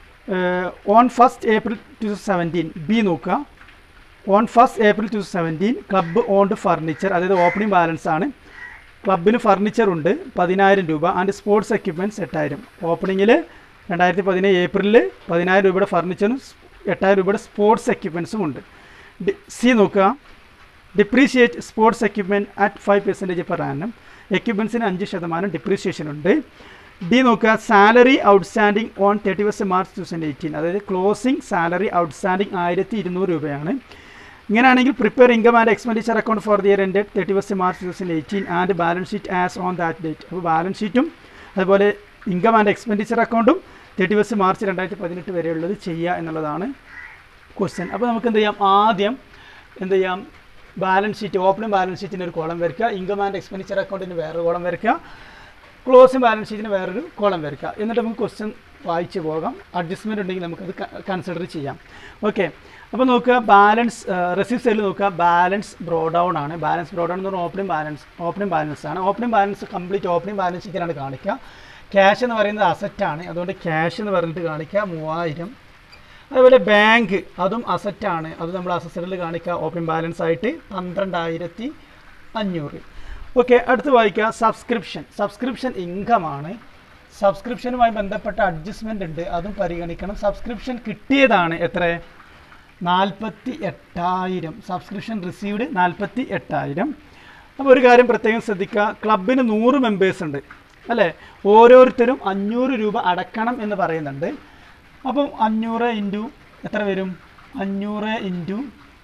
on first April two seventeen B നോക്കുക on first April two seventeen club owned furniture അതായത് ഓപ്പണിംഗ് ബാലൻസ് ആണ് ക്ലബിന് ഫർണിച്ചർ ഉണ്ട് പതിനായിരം രൂപ ആൻഡ് സ്പോർട്സ് എക്യുപ്മെൻറ്റ്സ് എട്ടായിരം ഓപ്പണിങ്ങിൽ രണ്ടായിരത്തി പതിനേഴ് ഏപ്രിലിൽ പതിനായിരം രൂപയുടെ ഫർണിച്ചറും എട്ടായിരം രൂപയുടെ സ്പോർട്സ് എക്യുപ്മെൻറ്റ്സും ഉണ്ട് ഡി സി നോക്കുക depreciate sports equipment at five percentage per annum എക്യുപ്മെൻറ്റ്സിന് അഞ്ച് ശതമാനം ഡിപ്രീഷിയേഷൻ ഉണ്ട് ഡി നോക്കുക salary outstanding on thirty first March two thousand eighteen അതായത് ക്ലോസിംഗ് സാലറി ഔട്ട്സ്റ്റാൻഡിംഗ് ആയിരത്തി ഇരുന്നൂറ് രൂപയാണ് ഇങ്ങനെയാണെങ്കിൽ prepare income and expenditure account for the year end thirty first March two thousand eighteen and balance sheet as on that date അപ്പോൾ ബാലൻസ് ഷീറ്റും അതുപോലെ ഇൻകം ആൻഡ് എക്സ്പെൻഡിച്ചർ അക്കൗണ്ടും തേർട്ടി ഫസ്റ്റ് മാർച്ച് രണ്ടായിരത്തി പതിനെട്ട് വരെയുള്ളത് ചെയ്യുക എന്നുള്ളതാണ് ക്വസ്റ്റ്യൻ അപ്പോൾ നമുക്ക് എന്ത് ചെയ്യാം ആദ്യം എന്ത് ചെയ്യാം ബാലൻസ് ഷീറ്റ് ഓപ്പണിംഗ് ബാലൻസ് ഷീറ്റിന് ഒരു കോളം വരയ്ക്കുക ഇൻകം ആൻഡ് എക്സ്പെൻഡിച്ചർ അക്കൗണ്ടിന് വേറൊരു കോളം വരയ്ക്കുക ക്ലോസിംഗ് ബാലൻസ് ഷീറ്റിന് വേറൊരു കോളം വരയ്ക്കുക എന്നിട്ട് നമുക്ക് ക്വസ്റ്റ്യൻ വായിച്ച് പോകാം അഡ്ജസ്റ്റ്മെൻറ്റ് ഉണ്ടെങ്കിൽ നമുക്കത് കൺസിഡർ ചെയ്യാം ഓക്കെ അപ്പോൾ നോക്കുക ബാലൻസ് റെസിപ്റ്റ് സൈഡിൽ നോക്കുക ബാലൻസ് ബ്രോ ഡൗൺ ആണ് ബാലൻസ് ബ്രോ ഡൗൺ എന്ന് പറഞ്ഞാൽ ഓപ്പണിംഗ് ബാലൻസ് ഓപ്പണിംഗ് ബാലൻസ് ആണ് opening balance complete opening balance ഷീറ്റിലാണ് കാണിക്കുക ക്യാഷ് എന്ന് പറയുന്നത് അസറ്റാണ് അതുകൊണ്ട് ക്യാഷ് എന്ന് പറഞ്ഞിട്ട് കാണിക്കുക മൂവായിരം അതുപോലെ ബാങ്ക് അതും അസറ്റാണ് അത് നമ്മൾ അസറ്റിൽ കാണിക്കുക ഓപ്പണിംഗ് ബാലൻസ് ആയിട്ട് പന്ത്രണ്ടായിരത്തി അഞ്ഞൂറ് ഓക്കെ അടുത്ത് വായിക്കുക സബ്സ്ക്രിപ്ഷൻ സബ്സ്ക്രിപ്ഷൻ ഇൻകമാണ് സബ്സ്ക്രിപ്ഷനുമായി ബന്ധപ്പെട്ട അഡ്ജസ്റ്റ്മെൻ്റ് ഉണ്ട് അതും പരിഗണിക്കണം സബ്സ്ക്രിപ്ഷൻ കിട്ടിയതാണ് എത്ര നാൽപ്പത്തി എട്ടായിരം സബ്സ്ക്രിപ്ഷൻ റിസീവ്ഡ് നാൽപ്പത്തി എട്ടായിരം അപ്പോൾ ഒരു കാര്യം പ്രത്യേകം ശ്രദ്ധിക്കുക ക്ലബിന് നൂറ് മെമ്പേഴ്സ് ഉണ്ട് അല്ലേ ഓരോരുത്തരും അഞ്ഞൂറ് രൂപ അടക്കണം എന്ന് പറയുന്നുണ്ട് അപ്പം അഞ്ഞൂറ് ഇൻറ്റു എത്ര വരും അഞ്ഞൂറ് ഇൻറ്റു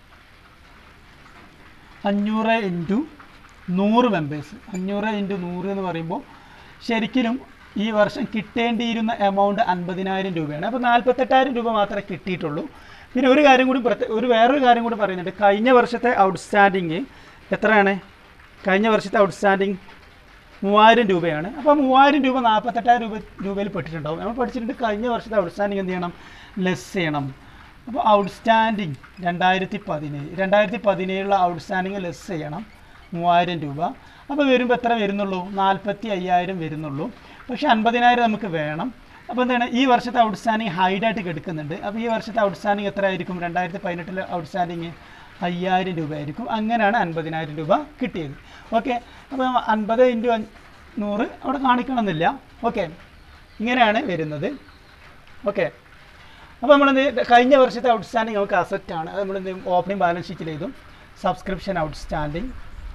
അഞ്ഞൂറ് ഇൻറ്റു നൂറ് മെമ്പേഴ്സ് അഞ്ഞൂറ് ഇൻറ്റു നൂറ് എന്ന് പറയുമ്പോൾ ശരിക്കും ഈ വർഷം കിട്ടേണ്ടിയിരുന്ന എമൗണ്ട് അൻപതിനായിരം രൂപയാണ് അപ്പോൾ നാൽപ്പത്തെട്ടായിരം രൂപ മാത്രമേ കിട്ടിയിട്ടുള്ളൂ പിന്നെ ഒരു കാര്യം കൂടി പ്രത്യേക ഒരു വേറൊരു കാര്യം കൂടി പറയുന്നുണ്ട് കഴിഞ്ഞ വർഷത്തെ ഔട്ട്സ്റ്റാൻഡിങ് എത്രയാണ് കഴിഞ്ഞ വർഷത്തെ ഔട്ട്സ്റ്റാൻഡിങ് മൂവായിരം രൂപയാണ് അപ്പോൾ മൂവായിരം രൂപ നാൽപ്പത്തെട്ടായിരം രൂപ രൂപയിൽ പെട്ടിട്ടുണ്ടാവും നമ്മൾ പഠിച്ചിട്ടുണ്ട് കഴിഞ്ഞ വർഷത്തെ ഔട്ട്സ്റ്റാൻഡിങ് എന്ത് ചെയ്യണം ലെസ് ചെയ്യണം അപ്പോൾ ഔട്ട്സ്റ്റാൻഡിങ് രണ്ടായിരത്തി പതിനേഴ് രണ്ടായിരത്തി പതിനേഴിലുള്ള ഔട്ട്സ്റ്റാൻഡിങ് ലെസ് ചെയ്യണം മൂവായിരം രൂപ അപ്പോൾ വരുമ്പോൾ എത്ര വരുന്നുള്ളൂ നാൽപ്പത്തി അയ്യായിരം വരുന്നുള്ളൂ പക്ഷേ അൻപതിനായിരം നമുക്ക് വേണം അപ്പോൾ എന്താണ് ഈ വർഷത്തെ ഔട്ട്സ്റ്റാൻഡിങ് ഹൈഡായിട്ട് കിടക്കുന്നുണ്ട് അപ്പോൾ ഈ വർഷത്തെ ഔട്ട്സ്റ്റാൻഡിങ് എത്ര ആയിരിക്കും രണ്ടായിരത്തി പതിനെട്ടിലെ ഔട്ട്സ്റ്റാൻഡിങ് അയ്യായിരം രൂപ ആയിരിക്കും അങ്ങനെയാണ് അൻപതിനായിരം രൂപ കിട്ടിയത് ഓക്കെ അപ്പോൾ അൻപത് ഇൻറ്റു നൂറ് അവിടെ കാണിക്കണമെന്നില്ല ഓക്കെ ഇങ്ങനെയാണ് വരുന്നത് ഓക്കെ അപ്പോൾ നമ്മൾ കഴിഞ്ഞ വർഷത്തെ ഔട്ട്സ്റ്റാൻഡിങ് നമുക്ക് അസറ്റ് ആണ് അത് നമ്മൾ ഓപ്പണിംഗ് ബാലൻസ് ഷീറ്റിൽ എഴുതും സബ്സ്ക്രിപ്ഷൻ ഔട്ട്സ്റ്റാൻഡിങ്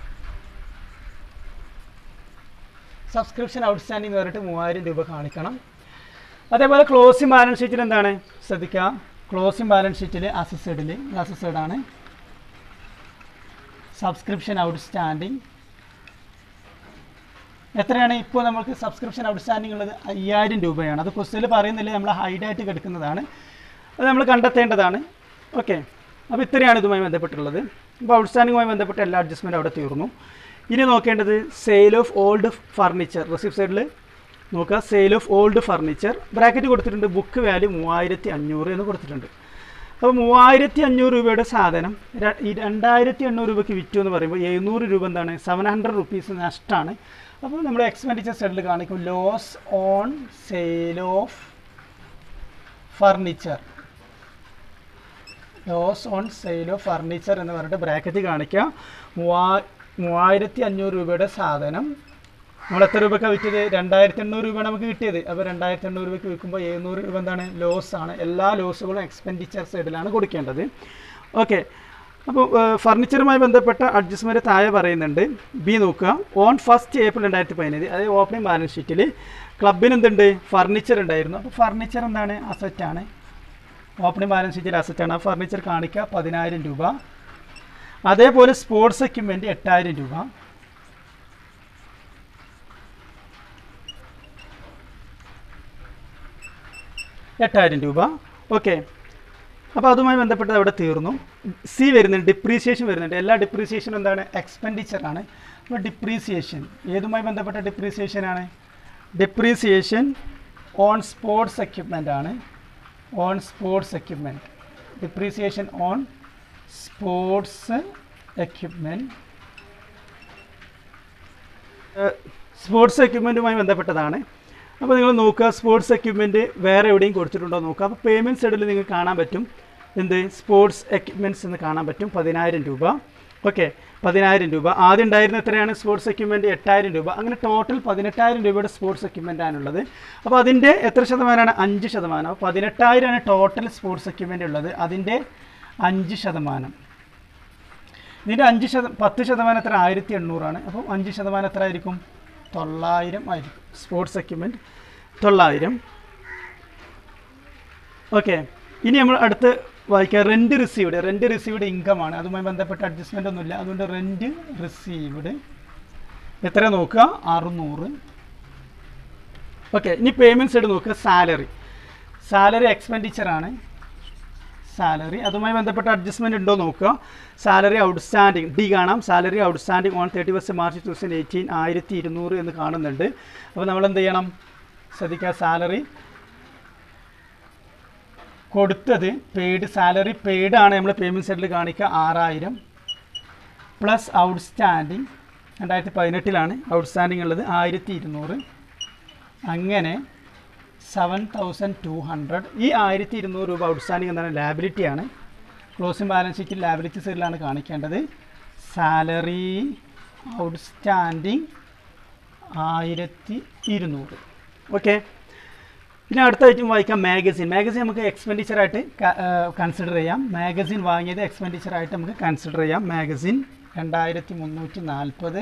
സബ്സ്ക്രിപ്ഷൻ ഔട്ട്സ്റ്റാൻഡിങ് എന്ന് പറഞ്ഞിട്ട് മൂവായിരം രൂപ കാണിക്കണം അതേപോലെ ക്ലോസിംഗ് ബാലൻസ് ഷീറ്റിൽ എന്താണ് ശ്രദ്ധിക്കുക ക്ലോസിംഗ് ബാലൻസ് ഷീറ്റിൽ അസസൈഡിൽ അസസൈഡാണ് സബ്സ്ക്രിപ്ഷൻ ഔട്ട്സ്റ്റാൻഡിങ് എത്രയാണ് ഇപ്പോൾ നമുക്ക് സബ്സ്ക്രിപ്ഷൻ ഔട്ട്സ്റ്റാൻഡിങ് ഉള്ളത് അയ്യായിരം രൂപയാണ് അത് ക്വസ്റ്റിൽ പറയുന്നില്ല നമ്മൾ ഹൈഡായിട്ട് കിടക്കുന്നതാണ് അത് നമ്മൾ കണ്ടെത്തേണ്ടതാണ് ഓക്കെ അപ്പോൾ ഇത്രയാണ് ഇതുമായി ബന്ധപ്പെട്ടുള്ളത് അപ്പോൾ ഔട്ട്സ്റ്റാൻഡിങ്ങുമായി ബന്ധപ്പെട്ട എല്ലാ അഡ്ജസ്റ്റ്മെൻറ്റും അവിടെ തീർന്നു ഇനി നോക്കേണ്ടത് sale of old furniture receipt സൈഡിൽ നോക്കുക sale of old furniture bracket കൊടുത്തിട്ടുണ്ട് ബുക്ക് വാല്യൂ മൂവായിരത്തി അഞ്ഞൂറ് എന്ന് കൊടുത്തിട്ടുണ്ട് അപ്പോൾ മൂവായിരത്തി അഞ്ഞൂറ് രൂപയുടെ സാധനം ര- ഈ രണ്ടായിരത്തി എണ്ണൂറ് രൂപയ്ക്ക് വിറ്റു എന്ന് പറയുമ്പോൾ എഴുന്നൂറ് രൂപ എന്താണ് സെവൻ ഹൺഡ്രഡ് റുപ്പീസ് നഷ്ടമാണ് അപ്പോൾ നമ്മൾ എക്സ്പെൻഡിച്ചർ സൈഡിൽ കാണിക്കും loss on sale of furniture loss on sale of furniture എന്ന് പറഞ്ഞിട്ട് ബ്രാക്കറ്റ് കാണിക്കുക മൂവാ മൂവായിരത്തി അഞ്ഞൂറ് രൂപയുടെ സാധനം നമ്മൾ എത്ര രൂപയ്ക്കാണ് വിറ്റത് രണ്ടായിരത്തി എണ്ണൂറ് രൂപയാണ് നമുക്ക് കിട്ടിയത് അപ്പോൾ രണ്ടായിരത്തി എണ്ണൂറ് രൂപയ്ക്ക് വിൽക്കുമ്പോൾ എഴുന്നൂറ് രൂപ എന്താണ് ലോസ് ആണ് എല്ലാ ലോസുകളും എക്സ്പെൻഡിച്ചർ സൈഡിലാണ് കൊടുക്കേണ്ടത് ഓക്കെ അപ്പോൾ ഫർണിച്ചറുമായി ബന്ധപ്പെട്ട അഡ്ജസ്റ്റ്മെൻറ്റ് താഴെ പറയുന്നുണ്ട് ബി നോക്കുക ഓൺ ഫസ്റ്റ് ഏപ്രിൽ രണ്ടായിരത്തി പതിനേഴ് അതായത് ഓപ്പണിംഗ് ബാലൻസ് ഷീറ്റിൽ ക്ലബിന് എന്തുണ്ട് ഫർണിച്ചർ ഉണ്ടായിരുന്നു അപ്പോൾ ഫർണിച്ചർ എന്താണ് അസറ്റാണ് ഓപ്പണിംഗ് ബാലൻസ് ഷീറ്റിൽ അസറ്റാണ് ആ ഫർണിച്ചർ കാണിക്കുക പതിനായിരം രൂപ അതേപോലെ സ്പോർട്സ് എക്യുപ്മെൻറ്റ് എട്ടായിരം രൂപ എട്ടായിരം രൂപ ഓക്കെ അപ്പോൾ അതുമായി ബന്ധപ്പെട്ട് അവിടെ തീർന്നു സി വരുന്നുണ്ട് ഡിപ്രീസിയേഷൻ വരുന്നുണ്ട് എല്ലാ ഡിപ്രീസിയേഷനും എന്താണ് എക്സ്പെൻഡിച്ചർ ആണ് അപ്പോൾ ഡിപ്രീസിയേഷൻ ഏതുമായി ബന്ധപ്പെട്ട ഡിപ്രീസിയേഷൻ ആണ് ഡിപ്രീസിയേഷൻ ഓൺ സ്പോർട്സ് എക്യുപ്മെൻ്റ് ആണ് on sports equipment depreciation on sports equipment sports എക്യുപ്മെൻറ്റുമായി ബന്ധപ്പെട്ടതാണ് അപ്പോൾ നിങ്ങൾ നോക്കുക സ്പോർട്സ് എക്യുപ്മെൻറ്റ് വേറെ എവിടെയും കൊടുത്തിട്ടുണ്ടോ നോക്കുക അപ്പോൾ പേയ്മെൻറ്റ് സൈഡിൽ നിങ്ങൾക്ക് കാണാൻ പറ്റും എന്ത് സ്പോർട്സ് എക്യുപ്മെൻറ്റ്സ് എന്ന് കാണാൻ പറ്റും പതിനായിരം രൂപ ഓക്കെ പതിനായിരം രൂപ ആദ്യം ഉണ്ടായിരുന്ന എത്രയാണ് സ്പോർട്സ് എക്യുപ്മെൻറ്റ് എട്ടായിരം രൂപ അങ്ങനെ ടോട്ടൽ പതിനെട്ടായിരം രൂപയുടെ സ്പോർട്സ് എക്യുപ്മെൻ്റ് ആണുള്ളത് അപ്പോൾ അതിൻ്റെ എത്ര ശതമാനമാണ് അഞ്ച് ശതമാനം അപ്പോൾ പതിനെട്ടായിരമാണ് ടോട്ടൽ സ്പോർട്സ് എക്യുപ്മെൻ്റ് ഉള്ളത് അതിൻ്റെ അഞ്ച് ശതമാനം ഇതിൻ്റെ അഞ്ച് ശത പത്ത് ശതമാനം എത്ര ആയിരത്തി എണ്ണൂറാണ് അപ്പോൾ അഞ്ച് ശതമാനം എത്ര ആയിരിക്കും തൊള്ളായിരം ആയിരിക്കും സ്പോർട്സ് എക്യുപ്മെൻറ്റ് തൊള്ളായിരം ഓക്കെ ഇനി നമ്മൾ അടുത്ത് വായിക്കുക rent received rent received income ആണ് അതുമായി ബന്ധപ്പെട്ട അഡ്ജസ്റ്റ്മെൻ്റ് ഒന്നുമില്ല അതുകൊണ്ട് റെൻറ്റ് റിസീവ്ഡ് എത്ര നോക്കുക അറുന്നൂറ് ഓക്കെ ഇനി പേയ്മെൻറ്റ് സൈഡ് നോക്കുക സാലറി സാലറി എക്സ്പെൻഡിച്ചർ ആണ് സാലറി അതുമായി ബന്ധപ്പെട്ട അഡ്ജസ്റ്റ്മെൻറ്റ് ഉണ്ടോ നോക്കുക സാലറി ഔട്ട്സ്റ്റാൻഡിങ് ഡി കാണാം salary outstanding on thirty first March two thousand eighteen ആയിരത്തി ഇരുന്നൂറ് എന്ന് കാണുന്നുണ്ട് അപ്പോൾ നമ്മൾ എന്ത് ചെയ്യണം ശ്രദ്ധിക്കുക സാലറി കൊടുത്തത് പെയ്ഡ് സാലറി പെയ്ഡ് ആണ് നമ്മൾ പേയ്മെൻറ്റ് സൈഡിൽ കാണിക്കുക ആറായിരം പ്ലസ് ഔട്ട്സ്റ്റാൻഡിങ് രണ്ടായിരത്തി പതിനെട്ടിലാണ് ഔട്ട്സ്റ്റാൻഡിങ് ഉള്ളത് ആയിരത്തി ഇരുന്നൂറ് അങ്ങനെ സെവൻ തൗസൻഡ് ടു ഹൺഡ്രഡ് ഈ ആയിരത്തി ഇരുന്നൂറ് രൂപ ഔട്ട്സ്റ്റാൻഡിങ് എന്താണ് ലാബിലിറ്റിയാണ് ക്ലോസിംഗ് ബാലൻസ് ഷീറ്റിൽ ലാബിലിറ്റി സൈഡിലാണ് കാണിക്കേണ്ടത് സാലറി ഔട്ട്സ്റ്റാൻഡിങ് ആയിരത്തി ഇരുന്നൂറ് ഓക്കെ പിന്നെ അടുത്ത ഐറ്റം വായിക്കാം മാഗസിൻ മാഗസിൻ നമുക്ക് എക്സ്പെൻഡിച്ചർ ആയിട്ട് കൺസിഡർ ചെയ്യാം മാഗസിൻ വാങ്ങിയത് എക്സ്പെൻഡിച്ചർ ആയിട്ട് നമുക്ക് കൺസിഡർ ചെയ്യാം മാഗസിൻ രണ്ടായിരത്തി മുന്നൂറ്റി നാൽപ്പത്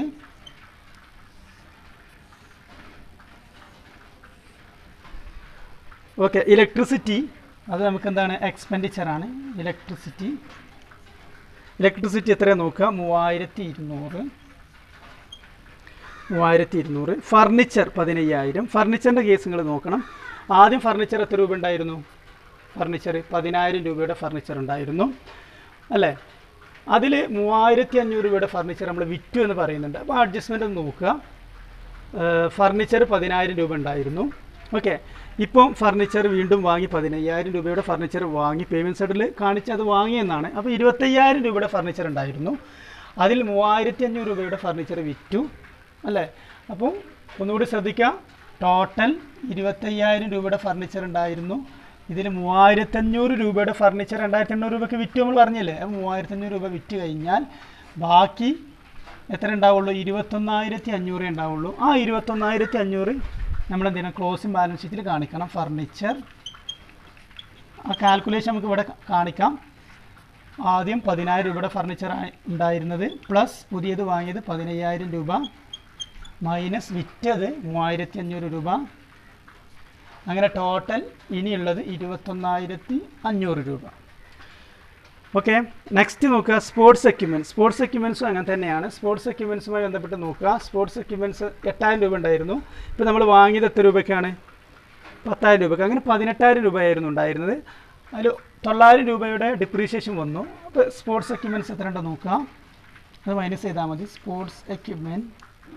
ഓക്കെ ഇലക്ട്രിസിറ്റി അത് നമുക്ക് എന്താണ് എക്സ്പെൻഡിച്ചർ ആണ് ഇലക്ട്രിസിറ്റി ഇലക്ട്രിസിറ്റി എത്രയാണ് നോക്കുക മൂവായിരത്തി ഇരുന്നൂറ് മൂവായിരത്തി ഇരുന്നൂറ് ഫർണിച്ചർ പതിനയ്യായിരം ഫർണിച്ചറിൻ്റെ കേസ് നിങ്ങൾ നോക്കണം ആദ്യം ഫർണിച്ചർ എത്ര രൂപ ഉണ്ടായിരുന്നു ഫർണിച്ചർ പതിനായിരം രൂപയുടെ ഫർണിച്ചർ ഉണ്ടായിരുന്നു അല്ലേ അതിൽ മൂവായിരത്തി അഞ്ഞൂറ് രൂപയുടെ ഫർണിച്ചർ നമ്മൾ വിറ്റു എന്ന് പറയുന്നുണ്ട് അപ്പോൾ അഡ്ജസ്റ്റ്മെൻ്റ് ഒന്ന് നോക്കുക ഫർണിച്ചർ പതിനായിരം രൂപ ഉണ്ടായിരുന്നു ഓക്കെ ഇപ്പം ഫർണിച്ചർ വീണ്ടും വാങ്ങി പതിനയ്യായിരം രൂപയുടെ ഫർണിച്ചർ വാങ്ങി പേയ്മെൻറ്റ് സൈഡിൽ കാണിച്ച് അത് വാങ്ങിയെന്നാണ് അപ്പോൾ ഇരുപത്തയ്യായിരം രൂപയുടെ ഫർണിച്ചർ ഉണ്ടായിരുന്നു അതിൽ മൂവായിരത്തി അഞ്ഞൂറ് രൂപയുടെ ഫർണിച്ചർ വിറ്റു അല്ലേ അപ്പം ഒന്നുകൂടി ശ്രദ്ധിക്കുക ടോട്ടൽ ഇരുപത്തയ്യായിരം രൂപയുടെ ഫർണിച്ചർ ഉണ്ടായിരുന്നു ഇതിൽ മൂവായിരത്തഞ്ഞൂറ് രൂപയുടെ ഫർണിച്ചർ രണ്ടായിരത്തി എണ്ണൂറ് രൂപയ്ക്ക് വിറ്റു നമ്മൾ പറഞ്ഞില്ലേ അപ്പോൾ മൂവായിരത്തഞ്ഞൂറ് രൂപ വിറ്റ് കഴിഞ്ഞാൽ ബാക്കി എത്ര ഉണ്ടാവുള്ളൂ ഇരുപത്തൊന്നായിരത്തി അഞ്ഞൂറേ ഉണ്ടാവുള്ളൂ ആ ഇരുപത്തൊന്നായിരത്തി അഞ്ഞൂറ് നമ്മൾ എന്തിനാ ക്ലോസിംഗ് ബാലൻസ് ഷീറ്റിൽ കാണിക്കണം ഫർണിച്ചർ ആ കാൽക്കുലേഷൻ നമുക്ക് ഇവിടെ കാ- കാണിക്കാം ആദ്യം പതിനായിരം രൂപയുടെ ഫർണിച്ചർ ഉണ്ടായിരുന്നത് പ്ലസ് പുതിയത് വാങ്ങിയത് പതിനയ്യായിരം രൂപ മൈനസ് വിറ്റത് മൂവായിരത്തി അഞ്ഞൂറ് രൂപ അങ്ങനെ ടോട്ടൽ ഇനിയുള്ളത് ഇരുപത്തൊന്നായിരത്തി അഞ്ഞൂറ് രൂപ ഓക്കെ നെക്സ്റ്റ് നോക്കുക സ്പോർട്സ് എക്യുപ്മെൻറ്റ് സ്പോർട്സ് എക്യുപ്മെൻറ്റ്സും അങ്ങനെ തന്നെയാണ് സ്പോർട്സ് എക്യുപ്മെൻറ്റ്സുമായി ബന്ധപ്പെട്ട് നോക്കുക സ്പോർട്സ് എക്യുപ്മെൻറ്റ്സ് എട്ടായിരം രൂപ ഉണ്ടായിരുന്നു ഇപ്പോൾ നമ്മൾ വാങ്ങിയത് എത്ര രൂപയ്ക്കാണ് പത്തായിരം രൂപയ്ക്ക് അങ്ങനെ പതിനെട്ടായിരം രൂപയായിരുന്നു ഉണ്ടായിരുന്നത് അതിൽ തൊള്ളായിരം രൂപയുടെ ഡിപ്രീഷിയേഷൻ വന്നു അപ്പോൾ സ്പോർട്സ് എക്യുപ്മെൻറ്റ്സ് എത്ര ഉണ്ടോ നോക്കുക അത് മൈനസ് ചെയ്താൽ മതി സ്പോർട്സ് എക്യുപ്മെൻറ്റ്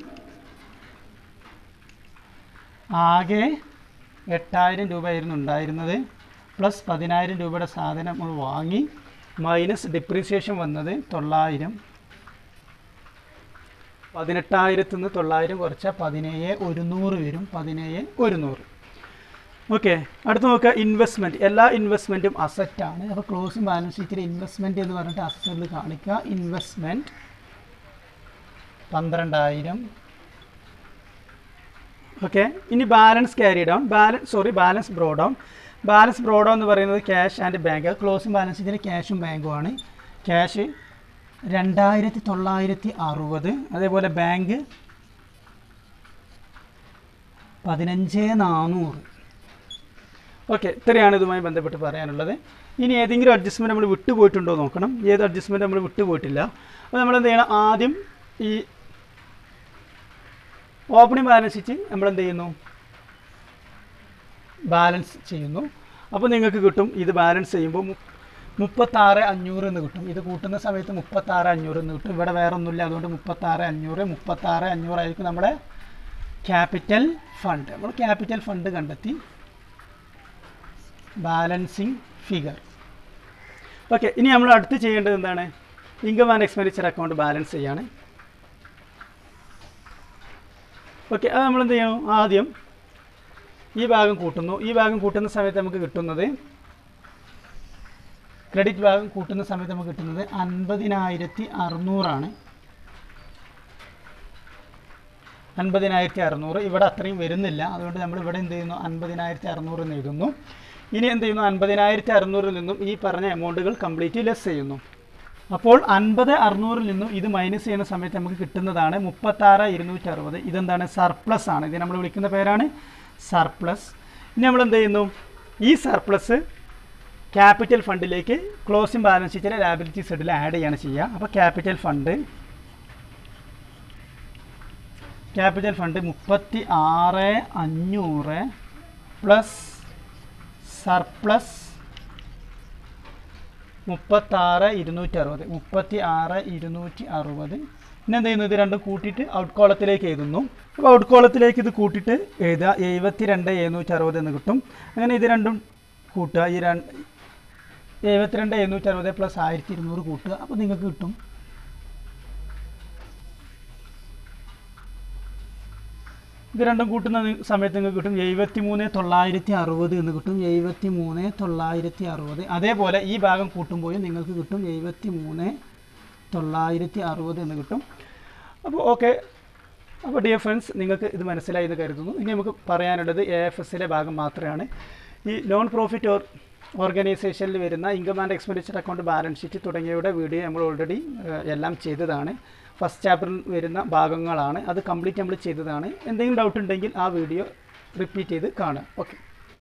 ആകെ എട്ടായിരം രൂപയായിരുന്നു ഉണ്ടായിരുന്നത് പ്ലസ് പതിനായിരം രൂപയുടെ സാധനം നമ്മൾ വാങ്ങി മൈനസ് ഡിപ്രീസിയേഷൻ വന്നത് തൊള്ളായിരം പതിനെട്ടായിരത്തി നിന്ന് തൊള്ളായിരം കുറച്ചാൽ പതിനേഴ് ഒരുന്നൂറ് വരും പതിനേഴ് ഒരുന്നൂറ് ഓക്കെ അടുത്ത് നോക്കുക ഇൻവെസ്റ്റ്മെൻറ്റ് എല്ലാ ഇൻവെസ്റ്റ്മെൻറ്റും അസറ്റാണ് അപ്പോൾ ക്ലോസിംഗ് ബാലൻസ് ഷീറ്റിൽ ഇൻവെസ്റ്റ്മെൻറ്റ് എന്ന് പറഞ്ഞിട്ട് അസറ്റിൽ കാണിക്കുക ഇൻവെസ്റ്റ്മെൻറ്റ് പന്ത്രണ്ടായിരം ഓക്കെ ഇനി balance carry down balance sorry balance brought down balance brought down എന്ന് പറയുന്നത് cash and bank closing balance ഇതിൽ ക്യാഷും ബാങ്കുമാണ് ക്യാഷ് രണ്ടായിരത്തി തൊള്ളായിരത്തി അറുപത് അതേപോലെ ബാങ്ക് പതിനഞ്ച് നാനൂറ് ഓക്കെ ഇത്രയാണ് ഇതുമായി ബന്ധപ്പെട്ട് പറയാനുള്ളത് ഇനി ഏതെങ്കിലും അഡ്ജസ്റ്റ്മെൻറ്റ് നമ്മൾ വിട്ടുപോയിട്ടുണ്ടോ എന്ന് നോക്കണം ഏത് അഡ്ജസ്റ്റ്മെൻറ്റ് നമ്മൾ വിട്ടുപോയിട്ടില്ല അപ്പോൾ നമ്മൾ എന്ത് ചെയ്യണം ആദ്യം ഈ ഓപ്പണിംഗ് ബാലൻസ് ഷീറ്റ് നമ്മൾ എന്ത് ചെയ്യുന്നു ബാലൻസ് ചെയ്യുന്നു അപ്പോൾ നിങ്ങൾക്ക് കിട്ടും ഇത് ബാലൻസ് ചെയ്യുമ്പോൾ മു- മുപ്പത്താറ് അഞ്ഞൂറ് എന്ന് കിട്ടും ഇത് കൂട്ടുന്ന സമയത്ത് മുപ്പത്താറ് അഞ്ഞൂറ് എന്ന് കിട്ടും ഇവിടെ വേറെ ഒന്നുമില്ല അതുകൊണ്ട് മുപ്പത്താറ് അഞ്ഞൂറ് മുപ്പത്താറ് അഞ്ഞൂറായിരിക്കും നമ്മുടെ ക്യാപിറ്റൽ ഫണ്ട് നമ്മൾ ക്യാപിറ്റൽ ഫണ്ട് കണ്ടെത്തി ബാലൻസിങ് ഫിഗർ ഓക്കെ ഇനി നമ്മൾ അടുത്ത് ചെയ്യേണ്ടത് എന്താണ് income and expenditure account balance ചെയ്യാണ് ഓക്കെ അത് നമ്മൾ എന്ത് ചെയ്യണം ആദ്യം ഈ ഭാഗം കൂട്ടുന്നു ഈ ഭാഗം കൂട്ടുന്ന സമയത്ത് നമുക്ക് കിട്ടുന്നത് ക്രെഡിറ്റ് ഭാഗം കൂട്ടുന്ന സമയത്ത് നമുക്ക് കിട്ടുന്നത് അൻപതിനായിരത്തി അറുന്നൂറാണ് അൻപതിനായിരത്തി അറുന്നൂറ് ഇവിടെ അത്രയും വരുന്നില്ല അതുകൊണ്ട് നമ്മൾ ഇവിടെ എന്ത് ചെയ്യുന്നു അൻപതിനായിരത്തി അറുന്നൂറ് എന്ന് എഴുതുന്നു ഇനി എന്ത് ചെയ്യുന്നു അൻപതിനായിരത്തി അറുന്നൂറിൽ നിന്നും ഈ പറഞ്ഞ എമൗണ്ടുകൾ കംപ്ലീറ്റ് ലെസ് ചെയ്യുന്നു അപ്പോൾ അൻപത് അറുന്നൂറിൽ നിന്നും ഇത് മൈനസ് ചെയ്യുന്ന സമയത്ത് നമുക്ക് കിട്ടുന്നതാണ് മുപ്പത്താറ് ഇരുന്നൂറ്റി അറുപത് ഇതെന്താണ് സർപ്ലസ് ആണ് ഇത് നമ്മൾ വിളിക്കുന്ന പേരാണ് സർപ്ലസ് ഇനി നമ്മൾ എന്ത് ചെയ്യുന്നു ഈ സർപ്ലസ് ക്യാപിറ്റൽ ഫണ്ടിലേക്ക് ക്ലോസിംഗ് ബാലൻസ് ഷീറ്റിലെ ലാബിലിറ്റി സൈഡിൽ ആഡ് ചെയ്യാണ് ചെയ്യുക അപ്പോൾ ക്യാപിറ്റൽ ഫണ്ട് ക്യാപിറ്റൽ ഫണ്ട് മുപ്പത്തി ആറ് അഞ്ഞൂറ് പ്ലസ് സർപ്ലസ് മുപ്പത്താറ് ഇരുന്നൂറ്റി അറുപത് മുപ്പത്തി ആറ് ഇരുന്നൂറ്റി അറുപത് പിന്നെ എന്ത് ചെയ്യുന്നു ഇത് രണ്ടും കൂട്ടിയിട്ട് ഔട്ട് കോളത്തിലേക്ക് എഴുതുന്നു അപ്പോൾ ഔട്ട് കോളത്തിലേക്ക് ഇത് കൂട്ടിയിട്ട് എഴുതുക എഴുപത്തി രണ്ട് എഴുന്നൂറ്റി അറുപത് എന്ന് കിട്ടും അങ്ങനെ ഇത് രണ്ടും കൂട്ടുക ഈ രണ്ട് എഴുപത്തിരണ്ട് എഴുന്നൂറ്റി അറുപത് പ്ലസ് ആയിരത്തി ഇരുന്നൂറ് കൂട്ടുക അപ്പോൾ നിങ്ങൾക്ക് കിട്ടും ഇത് രണ്ടും കൂട്ടുന്ന നി- സമയത്ത് നിങ്ങൾക്ക് കിട്ടും എഴുപത്തി മൂന്ന് തൊള്ളായിരത്തി അറുപത് എന്ന് കിട്ടും എഴുപത്തി മൂന്ന് തൊള്ളായിരത്തി അറുപത് അതേപോലെ ഈ ഭാഗം കൂട്ടുമ്പോഴും നിങ്ങൾക്ക് കിട്ടും എഴുപത്തി മൂന്ന് തൊള്ളായിരത്തി അറുപത് എന്ന് കിട്ടും അപ്പോൾ ഓക്കെ അപ്പോൾ ഡിയർ ഫ്രണ്ട്സ് നിങ്ങൾക്ക് ഇത് മനസ്സിലായി എന്ന് കരുതുന്നു ഇനി നമുക്ക് പറയാനുള്ളത് എ എഫ് എസിലെ ഭാഗം മാത്രമാണ് ഈ നോൺ പ്രോഫിറ്റ് ഓർ ഓർഗനൈസേഷനിൽ വരുന്ന income and expenditure account balance sheet തുടങ്ങിയവയുടെ വീഡിയോ നമ്മൾ ഓൾറെഡി എല്ലാം ചെയ്തതാണ് ഫസ്റ്റ് ചാപ്റ്ററിൽ വരുന്ന ഭാഗങ്ങളാണ് അത് കംപ്ലീറ്റ് നമ്മൾ ചെയ്തതാണ് എന്തെങ്കിലും ഡൗട്ട് ഉണ്ടെങ്കിൽ ആ വീഡിയോ റിപ്പീറ്റ് ചെയ്ത് കാണുക ഓക്കെ